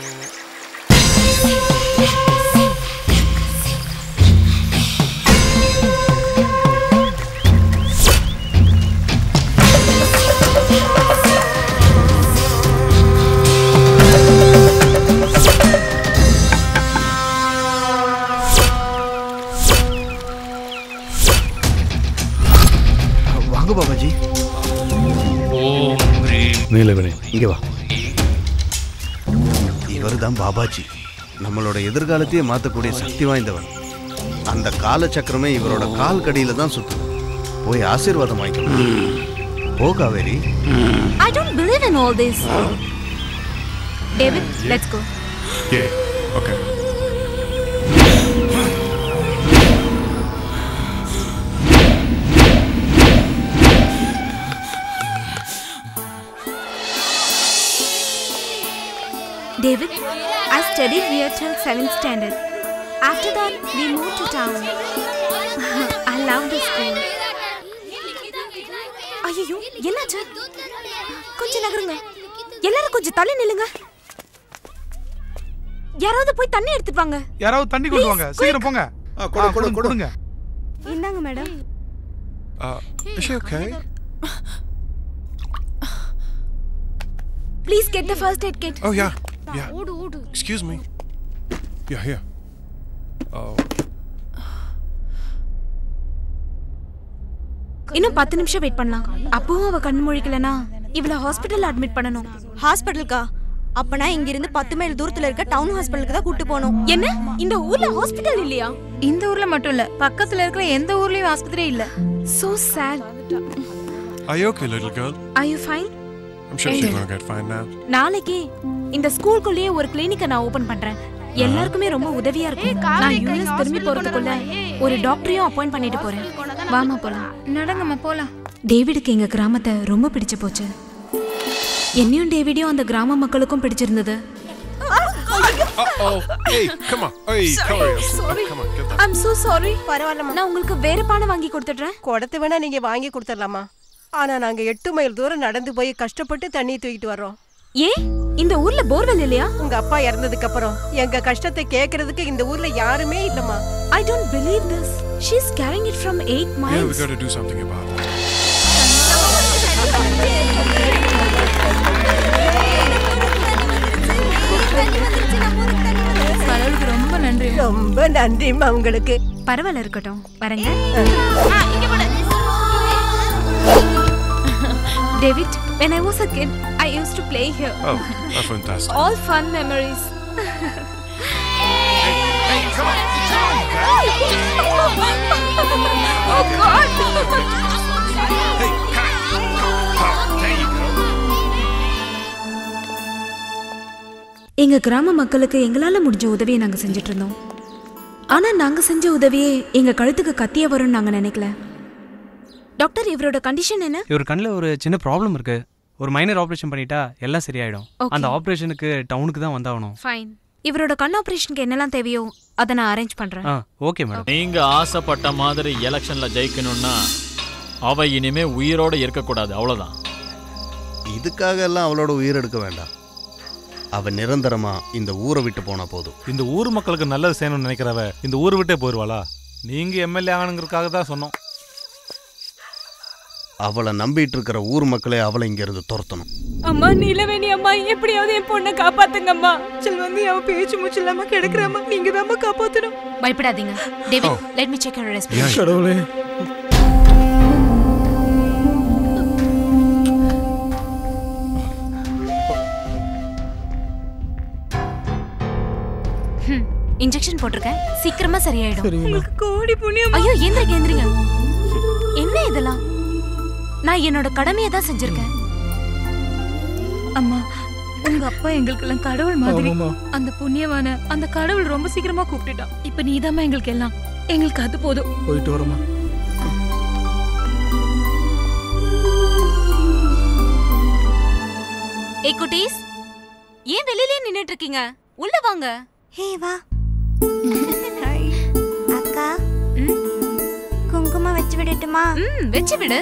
வாங்க பாபாஜி ஓம் ரீம் நீலவேணி இங்கே வா இவர் தான் பாபாஜி நம்மளோட எதிர்காலத்தையே மாற்றக்கூடிய சக்தி வாய்ந்தவர் அந்த கால சக்கரமே இவரோட கால் கடியில தான் சுத்துது போய் ஆசீர்வாதம் வாங்கிக்கணும் போ Kaveri I don't believe in all this. David, let's go. Yeah, okay. David, I studied here till 7th standard. After that, we moved to town. I love the school. ஐயோ என்னாச்சு கொஞ்சம் நகருங்க எல்லாரும் கொஞ்சம் தள்ளி நில்லுங்க யாராவது போய் தண்ணி எடுத்துட்டு வாங்க யாராவது தண்ணி கொண்டு வாங்க சீக்கிரம் போங்க ஆ, கொடுங்க கொடுங்க இந்தாங்க madam Uh, is she okay? Please get the first aid kit Oh, yeah. Yeah. Excuse me. Yeah, here. Oh. இன்னும் பத்து நிமிஷம் வெயிட் பண்ணலாம் அப்பவும் அவ கண் முழிக்கலனா இவள ஹாஸ்பிடல்ல அட்மிட் பண்ணணும் ஹாஸ்பிட்டலுக்கா அப்பனா இங்க இருந்து பத்து மைல் தூரத்துல இருக்க டவுன் ஹாஸ்பிட்டலுக்கு தான் கூட்டு போகணும் என்ன இந்த ஊர்ல ஹாஸ்பிடல் இல்லையா இந்த ஊர்ல மட்டும் இல்ல பக்கத்துல இருக்கிற எந்த ஊர்லயும் ஆஸ்பத்திரி இல்ல so sad Are you okay, little girl? Are you fine I'm sure she's gonna get fine now. நாளைக்கு இந்த ஸ்கூலுக்குள்ளேயே ஒரு கிளினிக்கை நான் ஓபன் பண்றேன் எல்லாருக்குமே ரொம்ப உதவியா இருக்கும் நான் யூஎஸ் திரும்பி போறதுக்குள்ள ஒரு டாக்டரையும் அப்பாயிண்ட் பண்ணிட்டு போறேன் வாமா போலாம் நடங்கம்மா போலாம் டேவிடுக்கு எங்க கிராமத்தை ரொம்ப பிடிச்சு போச்சு என்னையும் டேவிடையும் அந்த கிராம மக்களுக்கும் பிடிச்சிருந்தது Uh-oh. Hey, come on. Hey, come on. Come on, get that. I'm so sorry பரவாயில்லம்மா நான் உங்களுக்கு வேற பானை வாங்கி கொடுத்துட்றேன் குடத்தை வேணா நீங்க வாங்கி கொடுத்துடலாமா ஆனா நாங்க எட்டு மைல் தூரம் நடந்து போய் கஷ்டப்பட்டு தண்ணி தூக்கிட்டு வர்றோம் ஏன் இந்த ஊர்ல போர்வெல் இல்லையா உங்க அப்பா இறந்ததுக்கு அப்புறம் எங்க கஷ்டத்தை கேக்குறதுக்கு இந்த ஊர்ல யாருமே இல்லம்மா I don't believe this she is carrying it from 8 Yeah, we miles gotta do something about that. கடவுளுக்கு ரொம்ப நன்றி ரொம்ப நன்றிம்மா உங்களுக்கு பரவாயில்ல இருக்கட்டும் வரங்க David when i was a kid i used to play here Oh, that's fantastic. all fun memories oh god எங்க கிராம மக்களுக்கு எங்களால முடிஞ்ச உதவியை நாங்க செஞ்சுட்டு இருந்தோம் ஆனா நாங்க செஞ்ச உதவியே எங்க கழுத்துக்கு கத்திய வரும்னு நாங்க நினைக்கல டாக்டர் இவரோட கண்டிஷன் என்ன இவர் கண்ணில் ஒரு சின்ன ப்ராப்ளம் இருக்கு ஒரு மைனர் ஆப்ரேஷன் பண்ணிட்டா எல்லாம் சரியாயிடும் Okay. அந்த ஆப்ரேஷனுக்கு டவுனுக்கு தான் வந்தாகணும் ஃபைன் இவரோட கண் ஆபரேஷனுக்கு என்னெல்லாம் தேவையோ அதை நான் அரேஞ்ச் பண்றேன் ஆ ஓகே மேடம் நீங்க ஆசைப்பட்ட மாதிரி எலெக்ஷன்ல ஜெயிக்கணும்னா அவ இனிமே உயிரோட இருக்கக்கூடாது அவ்வளவுதான் இதுக்காக எல்லாம் அவளோட உயிர் எடுக்க வேண்டாம் அவ நிரந்தரமா இந்த ஊரை விட்டு போனா போதும் இந்த ஊர் மக்களுக்கு நல்லது செய்யணும்னு நினைக்கிறவ இந்த ஊரை விட்டே போயிடுவாளா நீங்க எம்எல்ஏ ஆகணுங்கிறதுக்காக தான் சொன்னோம் அவளை நம்பிட்டு இருக்கிற ஊர் மக்களே அவளை இங்க இருந்து துரத்தணும் அம்மா நீலவேணி அம்மா எப்படியாவது என் பொண்ணை காப்பாத்துங்க அம்மா செல்வந்தி அவ பேச்சு மூச்சு இல்லாம கிடக்குறாம்மா நீங்க தான் காப்பாத்தணும் பயப்படாதீங்க David let me check your respiration கடவுளே இன்ஜெக்ஷன் போட்டிருக்கேன் சீக்கிரமா சரியாயிடும் சரிங்கம்மா. கோடி புண்ணியம் ஐயோ ஏந்திரிங்க ஏந்திரிங்க என்ன இதெல்லாம் நான் என்னோட கடமையை தான் செஞ்சிருக்கேன் அம்மா உங்க அப்பா எங்களுக்கெல்லாம் கடவுள் மாதிரி ஆமாம்மா. அந்த புண்ணியவான அந்த கடவுள் ரொம்ப சீக்கிரமா கூப்பிட்டுட்டான் இப்ப நீதாம்மா எங்களுக்கு எல்லாம் எங்களுக்கு அது போதும் போயிட்டு வரமா ஏய் குட்டீஸ் ஏன் வெளியிலே நின்னுட்டு இருக்கீங்க உள்ள வாங்க ஹே வா அக்கா குங்குமம் வச்சு விடட்டுமா ம் வெச்சு விடு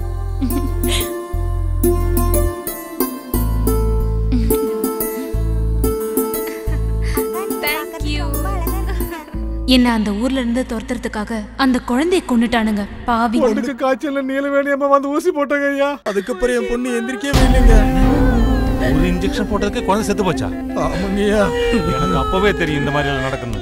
என்ன அந்த ஊர்ல இருந்து துரத்துறதுக்காக அந்த குழந்தைய கொன்னுட்டானுங்க பாவிங்க பொண்ணுக்கு காய்ச்சல்ல நீலவேணி அம்மா வந்து ஊசி போட்டாங்க ஐயா அதுக்கப்புறம் என் பொண்ணு எந்திரிக்கவே இல்லைங்க ஒரு இன்ஜெக்ஷன் போட்டதுக்கு குழந்தை செத்து போச்சா ஆமாங்கய்யா எனக்கு அப்பவே தெரியும் இந்த மாதிரி எல்லாம் நடக்கணும்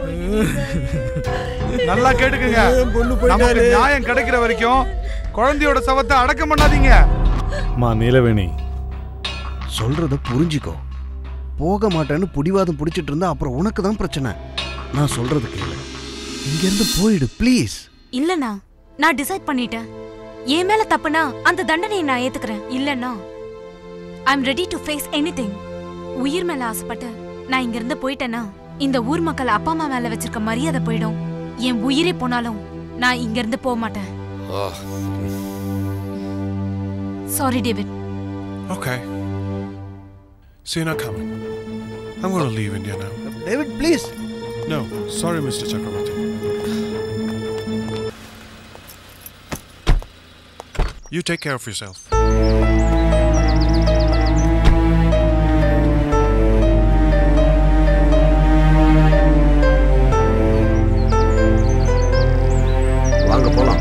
நல்லா கேட்டுக்கங்க என் பொண்ணு நமக்கு போயிட்டாரு நியாயம் கிடைக்கிற வரைக்கும் குழந்தையோட சவத்தை அடக்கம் பண்ணாதீங்க மா நீலவேணி சொல்றத புரிஞ்சுக்கோ போக மாட்டேன்னு புடிவாதம் பிடிச்சிட்டு இருந்தா அப்புறம் உனக்கு தான் பிரச்சனை நான் சொல்றது கேளு இங்க இருந்து போயிடு ப்ளீஸ் இல்லண்ணா நான் டிசைட் பண்ணிட்டேன் என் மேல தப்புனா அந்த தண்டனையை நான் ஏத்துக்கிறேன் இல்லன்னா I am ready to face anything உயிர் மேல ஆசைப்பட்டு நான் இங்க இருந்து போயிட்டேன்னா இந்த ஊர் மக்கள் அப்பா அம்மா மேல வச்சிருக்க மரியாதை போயிடும் என் உயிரே போனாலும் நான் இங்க இருந்து போக மாட்டேன் sorry David Okay. So you're not coming. I'm going to leave India now. David, please. No, sorry, Mr. Chakravarti. You take care of yourself. வாங்க போலாம்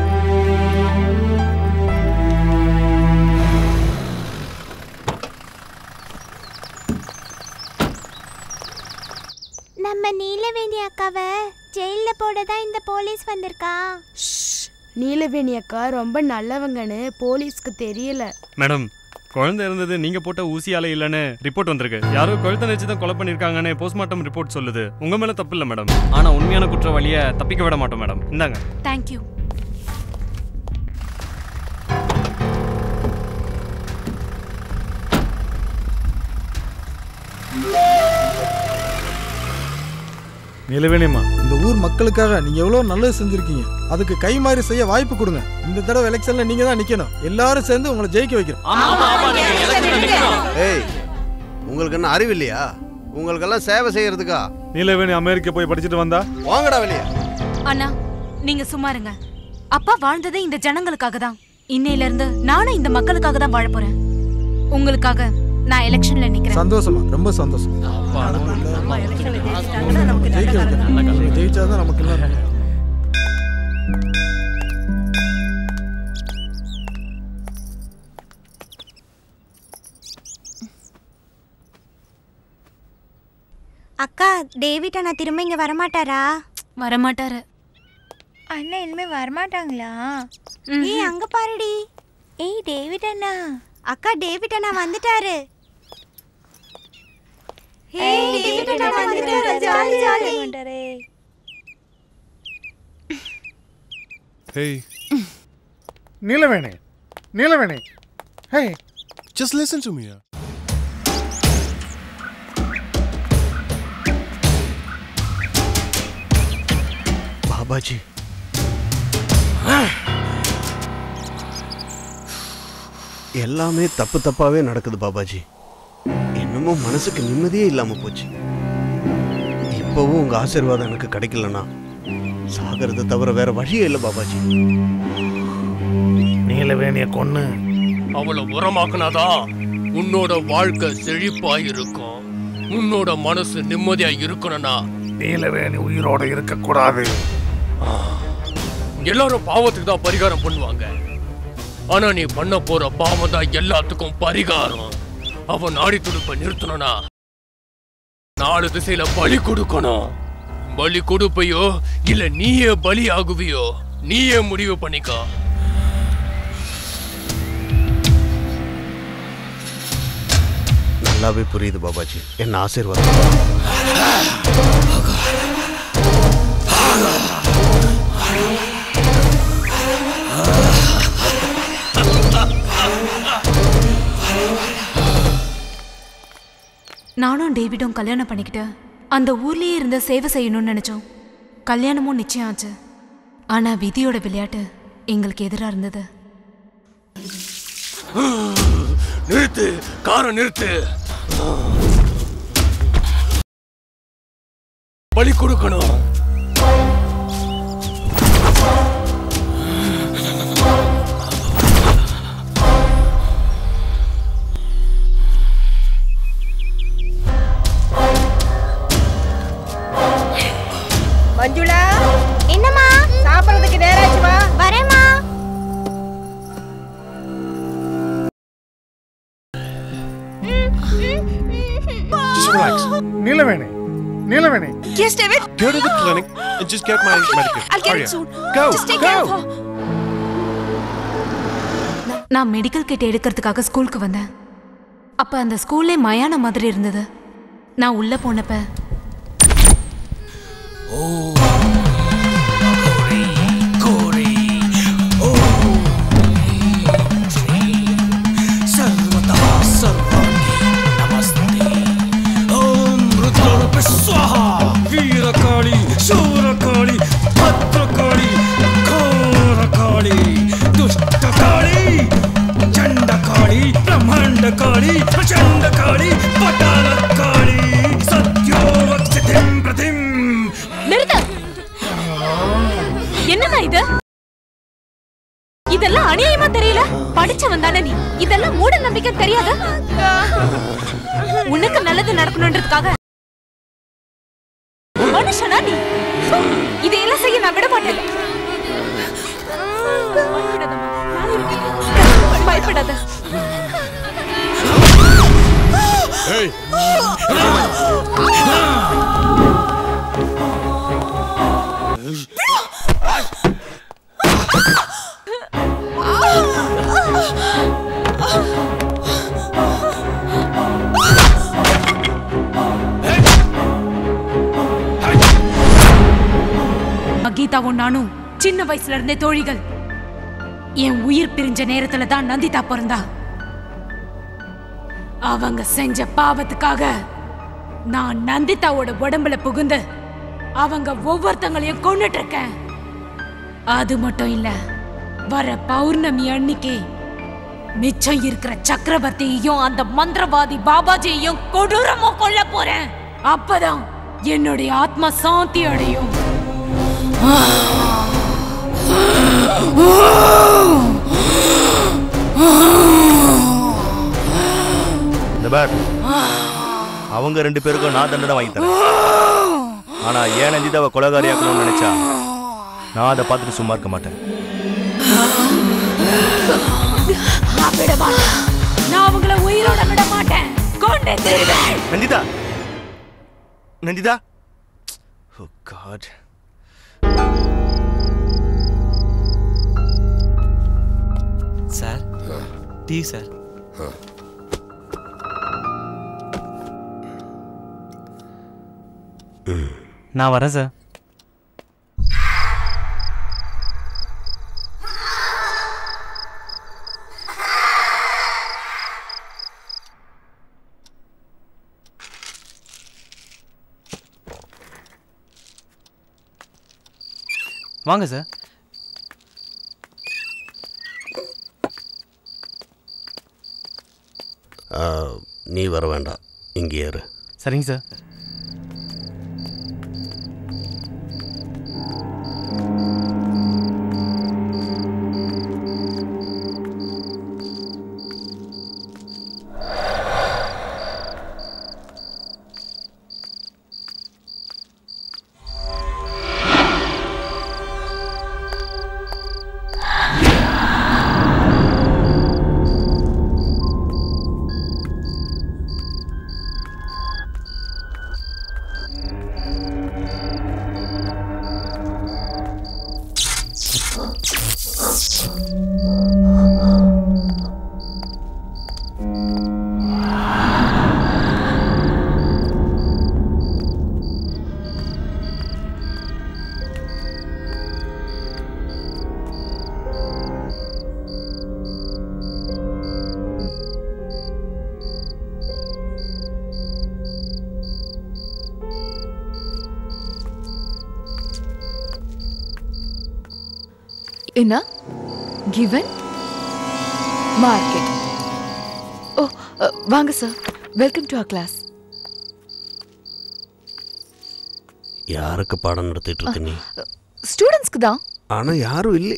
நம்ம நீலவேணி அக்காவை ஜெயில போட தான் இந்த போலீஸ் வந்திருக்கா நீலவேணி அக்கா ரொம்ப நல்லவங்கன்னு போலீஸ்க்கு தெரியல மேடம் குழந்தை இருந்தது நீங்க போட்ட ஊசியால இல்லைன்னு ரிப்போர்ட் வந்திருக்கு யாரோ கழுத்தை நினைச்சு தான் கொலை பண்ணிருக்காங்கன்னு போஸ்ட்மார்ட்டம் ரிப்போர்ட் சொல்லுது உங்க மேல தப்பு இல்ல மேடம் ஆனா உண்மையான குற்றவாளிய தப்பிக்க விட மாட்டோம் மேடம் இந்தாங்க தேங்க்யூ நிலவேணியம்மா இந்த ஊர் மக்களுக்காக நீங்க எவ்வளவு நல்லது செஞ்சிருக்கீங்க அதுக்கு கை மாறி செய்ய வாய்ப்பு கொடுங்க இந்த தடவை எலெக்ஷன்ல நீங்க தான் நிக்கணும் எல்லாரும் சேர்ந்து உங்களை ஜெயிக்க வைக்கிறோம் ஏய் உங்களுக்கு என்ன அறிவு இல்லையா உங்களுக்கெல்லாம் சேவை செய்யறதுக்கா நீலவேணி அமெரிக்கா போய் படிச்சுட்டு வந்தா வாங்கடா வெளியே அண்ணா நீங்க சும்மா இருங்க அப்பா வாழ்ந்ததே இந்த ஜனங்களுக்காக தான் இன்னையில இருந்து நானும் இந்த மக்களுக்காக தான் வாழ போறேன் உங்களுக்காக நான் எலெக்ஷன்ல நிக்கிறேன் சந்தோஷமா ரொம்ப சந்தோஷம் ஜெயிக்க வைக்கிறோம் ஜெயிச்சாதான் நமக்கு எல்லாம் நல்லது. அக்கா டேவிட் அண்ணா திரும்ப இங்க வரமாட்டாரா வரமாட்டாரு அண்ணா இனிமே வரமாட்டாங்களா ஏய் அங்க பாருடி ஏய் டேவிட் அண்ணா அக்கா டேவிட் அண்ணா வந்துட்டாரு ஏய் டேவிட் அண்ணா வந்துட்டாரு jolly jolly Hey, Neelaveni Neelaveni hey just listen to me. Babaji எல்லாமே தப்பு தப்பாவே நடக்குது பாபாஜி என்னமோ மனசுக்கு நிம்மதியே இல்லாம போச்சு இப்பவும் உங்க ஆசீர்வாதம் எனக்கு கிடைக்கலனா சாகிறத தவிர வேற வழியே இல்லை பாபாஜி நீலவேணிய கொன்னு அவளை உரமாக்குனாதான் உன்னோட வாழ்க்கை செழிப்பா இருக்கும் உன்னோட மனசு நிம்மதியா இருக்கணும்னா நீலவேணி உயிரோட இருக்க கூடாது எல்லாரும் பாவத்துக்கு தான் பரிகாரம் பண்ணுவாங்க ஆனா நீ பண்ண போற பாவம் தான் எல்லாத்துக்கும் பரிகாரம் அவன் நாடி துடுப்பை நிறுத்தணும்னா நாலு திசையில பலி கொடுக்கணும் பலி கொடுப்பையோ இல்ல நீயே பலி ஆகுவியோ நீயே முடிவு பண்ணிக்கோ நல்லாவே புரியுது பாபாஜி என்ன ஆசீர்வாதம் நானும் டேவிடும் கல்யாணம் பண்ணிக்கிட்டு அந்த ஊர்லயே இருந்து சேவை செய்யணும்னு நினைச்சோம் கல்யாணமும் நிச்சயம் ஆச்சு ஆனா விதியோட விளையாட்டு எங்களுக்கு எதிரா இருந்தது நிறுத்து காரை நிறுத்து பலி கொடுக்கணும் மஞ்சுளா என்னம்மா சாப்பிடுறதுக்கு நேரம் ஆச்சுமா வரேம்மா Just relax. Neelaveni Neelaveni Yes, David. Go to the clinic and just get my medication. I'll get Hurry it up. soon. Go. Just take care of go. her. நான் மெடிக்கல் கிட் எடுக்கிறதுக்காக ஸ்கூலுக்கு வந்தேன் அப்ப அந்த ஸ்கூல்லே மயான மாதிரி இருந்தது நான் உள்ள போனப்ப கோரி பிரச்சண்ட காளி பிரச்சண்ட காளி பட்டாள காளி சத்யோ வக்ஷதிம் பிரதிம் நிறுத்து என்னண்ணா இது இதெல்லாம் அநியாயமா தெரியல படிச்சவன் தானே நீ இதெல்லாம் மூட நம்பிக்கை தெரியாத உனக்கு நல்லது நடக்கணுன்றதுக்காக மனுஷனா நீ இதையெல்லாம் செய்ய நான் விட மாட்டேன் பயப்படாதம்மா. நான் இருக்கேன். பயப்படாத கீதாவும் நானும் சின்ன வயசுல இருந்தே தோழிகள் என் உயிர் பிரிஞ்ச நேரத்துல தான் நந்திதா பிறந்தா அவங்க செஞ்ச பாவத்துக்காக நான் நந்திதாவோட உடம்புல புகுந்து அவங்க ஒவ்வொருத்தங்களையும் கொண்டுட்டு இருக்கேன் அது மட்டும் இல்ல வர பௌர்ணமி அன்னைக்கு மிச்சம் இருக்கிற சக்கரவர்த்தியையும் அந்த மந்திரவாதி பாபாஜியையும் கொடூரமா கொல்ல போறேன் அப்பதான் என்னுடைய ஆத்மா சாந்தி அடையும் இந்த பார் அவங்க ரெண்டு பேருக்கும் நான் தண்டனை வாங்கி தரேன் ஆனா ஏன் நந்திதாவை கொலகாரியாக்கணும்னு நினைச்சா நான் அதை பார்த்துட்டு சும்மா இருக்க மாட்டேன் நான் விட மாட்டேன் நான் அவங்கள உயிரோட விட மாட்டேன் கொண்டே திருவேன் Nandita Nandita oh god sir tea sir நான் வரேன் சார் வாங்க சார் ஆ, நீ வர வேண்டாம் இங்கே ஏறு சரிங்க சார் என்ன கிவன் மார்க்கெட் ஓ அ, வாங்க sir welcome to a class யாருக்கு பாடம் நடத்திட்டு இருக்க நீ ஸ்டூடெண்ட்ஸ்க்கு தான் ஆனா யாரும் இல்லை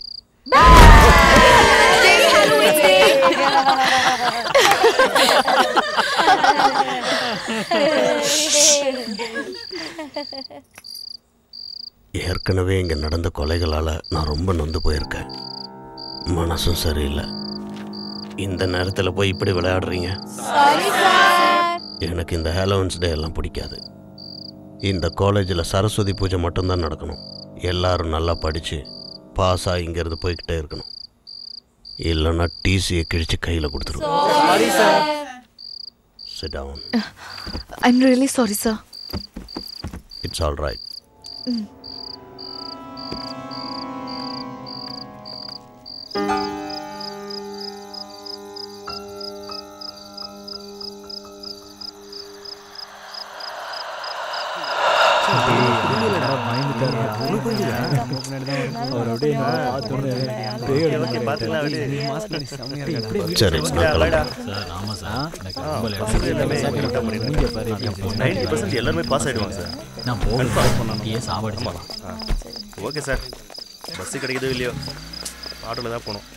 ஏற்கனவே இங்கே நடந்த கொலைகளால் நான் ரொம்ப நொந்து போயிருக்கேன் மனசும் சரியில்லை இந்த நேரத்தில் போய் இப்படி விளையாடுறீங்க எனக்கு இந்த ஹேலோவன்ஸ் டே எல்லாம் பிடிக்காது இந்த காலேஜில் சரஸ்வதி பூஜை மட்டும்தான் நடக்கணும் எல்லாரும் நல்லா படித்து பாஸ் ஆகி இங்கேருந்து போய்கிட்டே இருக்கணும் இல்லைன்னா டிசியை கிழிச்சு கையில் கொடுத்துருவோம் Sit down. I'm really sorry sir It's all right. சரி நைன்டி பர்சன்ட் எல்லாருமே பாஸ் ஆயிடுவாங்க சார் நான் ஆமா. ஆ. ஓகே சார் பஸ் கிடைக்குதோ இல்லையோ ஆட்டோவில் தான் போகணும்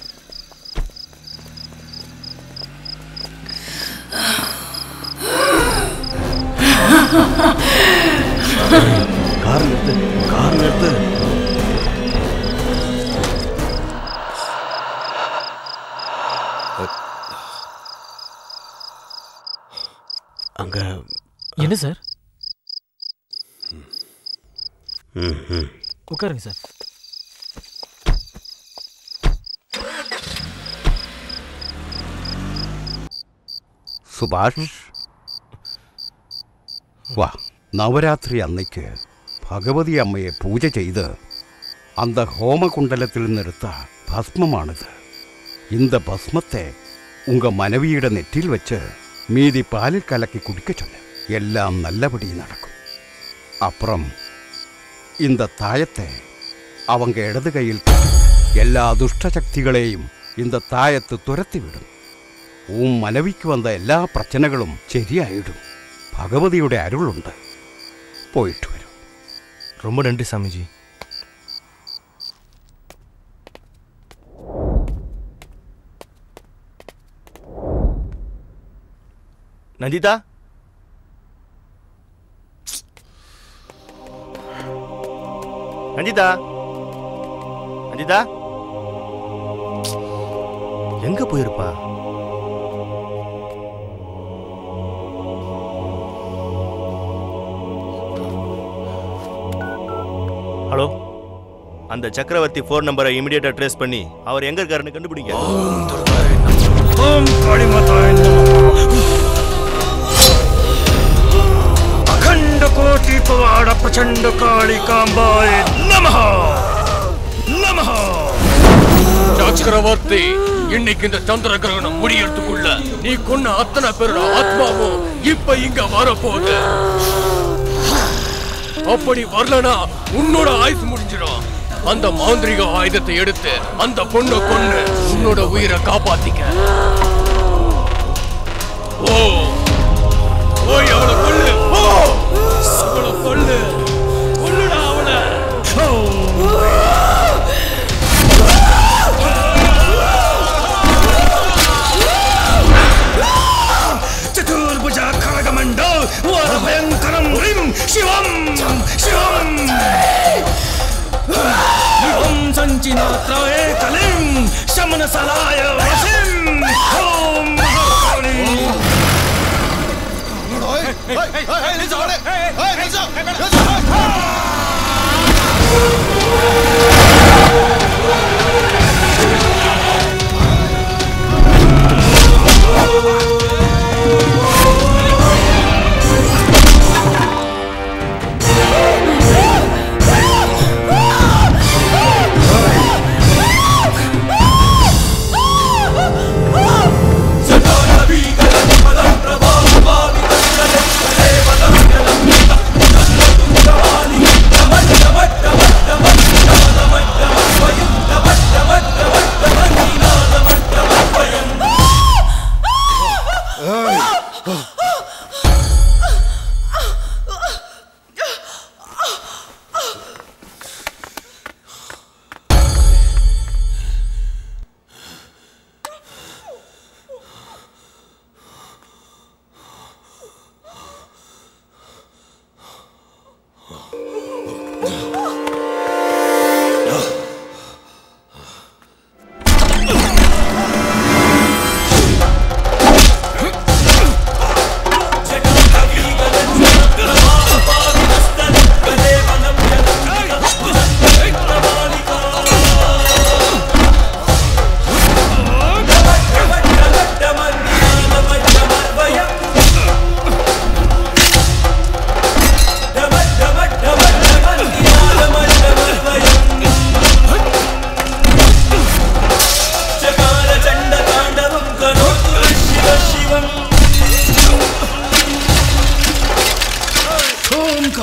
கார் நிறுத்து கார் நிறுத்து அங்க என்ன சார் ம் ம் உட்காருங்க சார் സുഭാഷ് വാ നവരാത്രി അന്നയ്ക്ക് ഭഗവതി അമ്മയെ പൂജ ചെയ്ത് அந்த ஹோமகுண்டலத்தில் நிறுத்த பஸ்மமானது இந்த பஸ்மத்தை உங்க மனைவியிட நெற்றில் வச்சு மீதி பாலில் கலக்கி குடிக்க சொல்லு எல்லாம் நல்லபடி நடக்கும் அப்புறம் இந்த தாயத்தை அவங்க இடது கையில் கட்டு. எல்லா துஷ்டசக்திகளையும் இந்த தாயத்து துரத்தி விடும் உன் மனைவிக்கு வந்த എല്ലാ പ്രശ്നങ്ങളും ശരിയായിടും ഭഗവതിയുടെ അരുളുണ്ട് പോയിട്ട് വരും ரொம்ப நன்றி சாமிஜி நந்திதா நந்திதா நந்திதா எங்க போயிருப்பா ஹலோ அந்த சக்கரவர்த்தி ஃபோன் நம்பரை இமிடியேட்டா ட்ரேஸ் பண்ணி அவர் எங்க இருக்காருன்னு கண்டுபிடிங்க ஓம் காளிமாதாய நமः அகண்ட கோட்டி பவாட பிரச்சண்ட காளிகாம்பாய நமः நமः சக்கரவர்த்தி இன்னைக்கு இந்த சந்திர கிரகணம் முடியறதுக்குள்ள நீ கொன்ன அத்தனை பேரோட ஆத்மாவும் இப்ப இங்க வரப்போகுது அப்படி வரலனா உன்னோட ஆயுசு முடிஞ்சிடும் அந்த மாந்திரிக ஆயுதத்தை எடுத்து அந்த பொண்ணை கொன்னு உன்னோட உயிரை காப்பாத்திக்க ஓ ஓய் அவளை கொல்லு ஓ அவளை கொல்லு கொல்லுடா அவளை చతుర్భుజ ఖడ్గమండ వర భయంకరం హ్రీం శివం శివం ఓం సంచినాత్రాయ కలిం శమన సలాయ వసిం ఓం మహాకాళి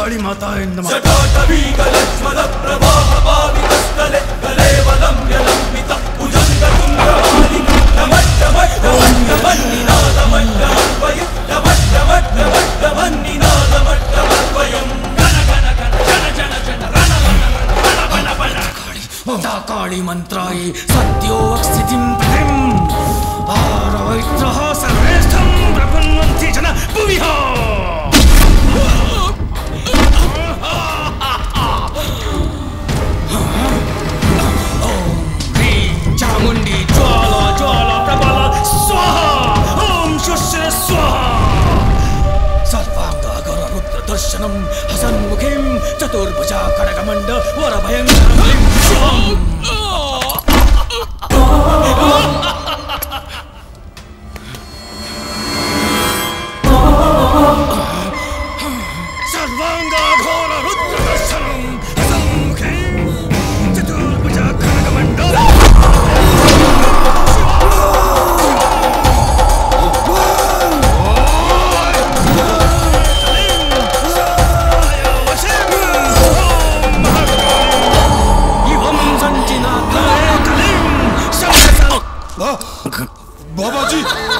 काली माता नमः जटाटवीकलक्ष्मण प्रवाह पावितस्थले कलेवलं यलम्बित भुजङ्गतुङ्गमालिक डमट्टमट्टमट्टमन्निनादमट्टमद्वय डमट्टमट्टमट्टमन्निनादमट्टमद्वयम् गण गण गण जन जन जन रण रण रण बण बण दा काली मन्त्रायै सत्यो स्थितिं प्रतिम् आरवैत्रः सर्वेष्ठं प्रपन्नन्ति जन भुविः चामुण्डी ज्वाला ज्वाला प्रबला स्वाहा ॐ शुश्र स्वाहा सर्वाङ्गागर रुद्रदर्शनं हसन्मुखीं चतुर्भुजा खड्गमण्ड वरभयङ्करबलिं स्वाम् सर्वाङ्गाघोर रुद्रदर्शनं हसन्मुखीं चतुर्भुजा खड्गमण्ड इवं सञ्चिनात्मने कलिं शमसं बाबाजी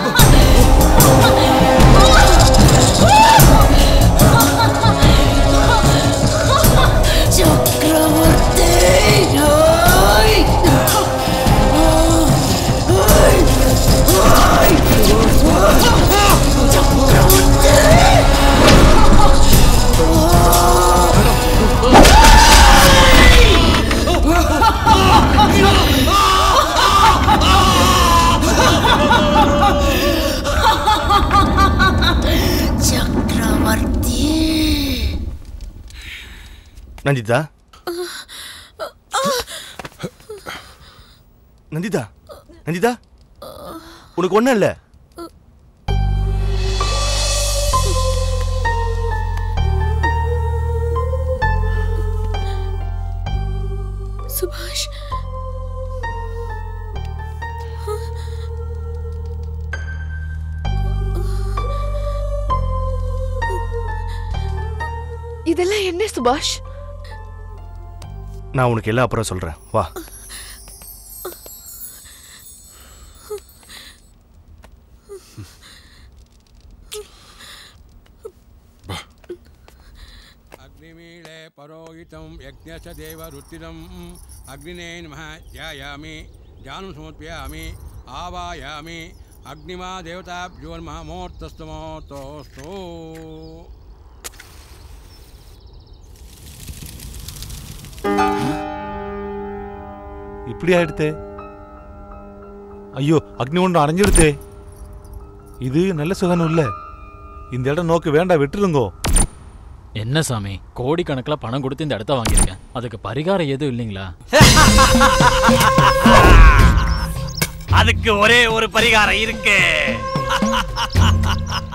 சக்கரவர்த்தி நந்திதா நந்திதா நந்திதா உனக்கு ஒன்றும் இல்லை சுபாஷ் இதெல்லாம் என்ன சுபாஷ் நான் உனக்கு எல்லாம் அப்புறம் சொல்கிறேன் வா अग्निमीळे परोहितं यज्ञस्य देवरुत्तिरम् अग्निने नमः ध्यायामि ध्यानं समर्पयामि आवायामि अग्निमा देवताभ्यो नमः मोर्तस्तु मोर्तोऽस्तु இப்படி ஆயிடுத்தே ஐயோ அக்னி ஒன்று அணைஞ்சிடுத்தே இது நல்ல சுகனம் இல்ல இந்த இடம் நோக்கு வேண்டாம் விட்டுருங்கோ என்ன சாமி கோடிக்கணக்கில் பணம் கொடுத்து இந்த இடத்த வாங்கியிருக்கேன் அதுக்கு பரிகாரம் எதுவும் இல்லைங்களா அதுக்கு ஒரே ஒரு பரிகாரம் இருக்கு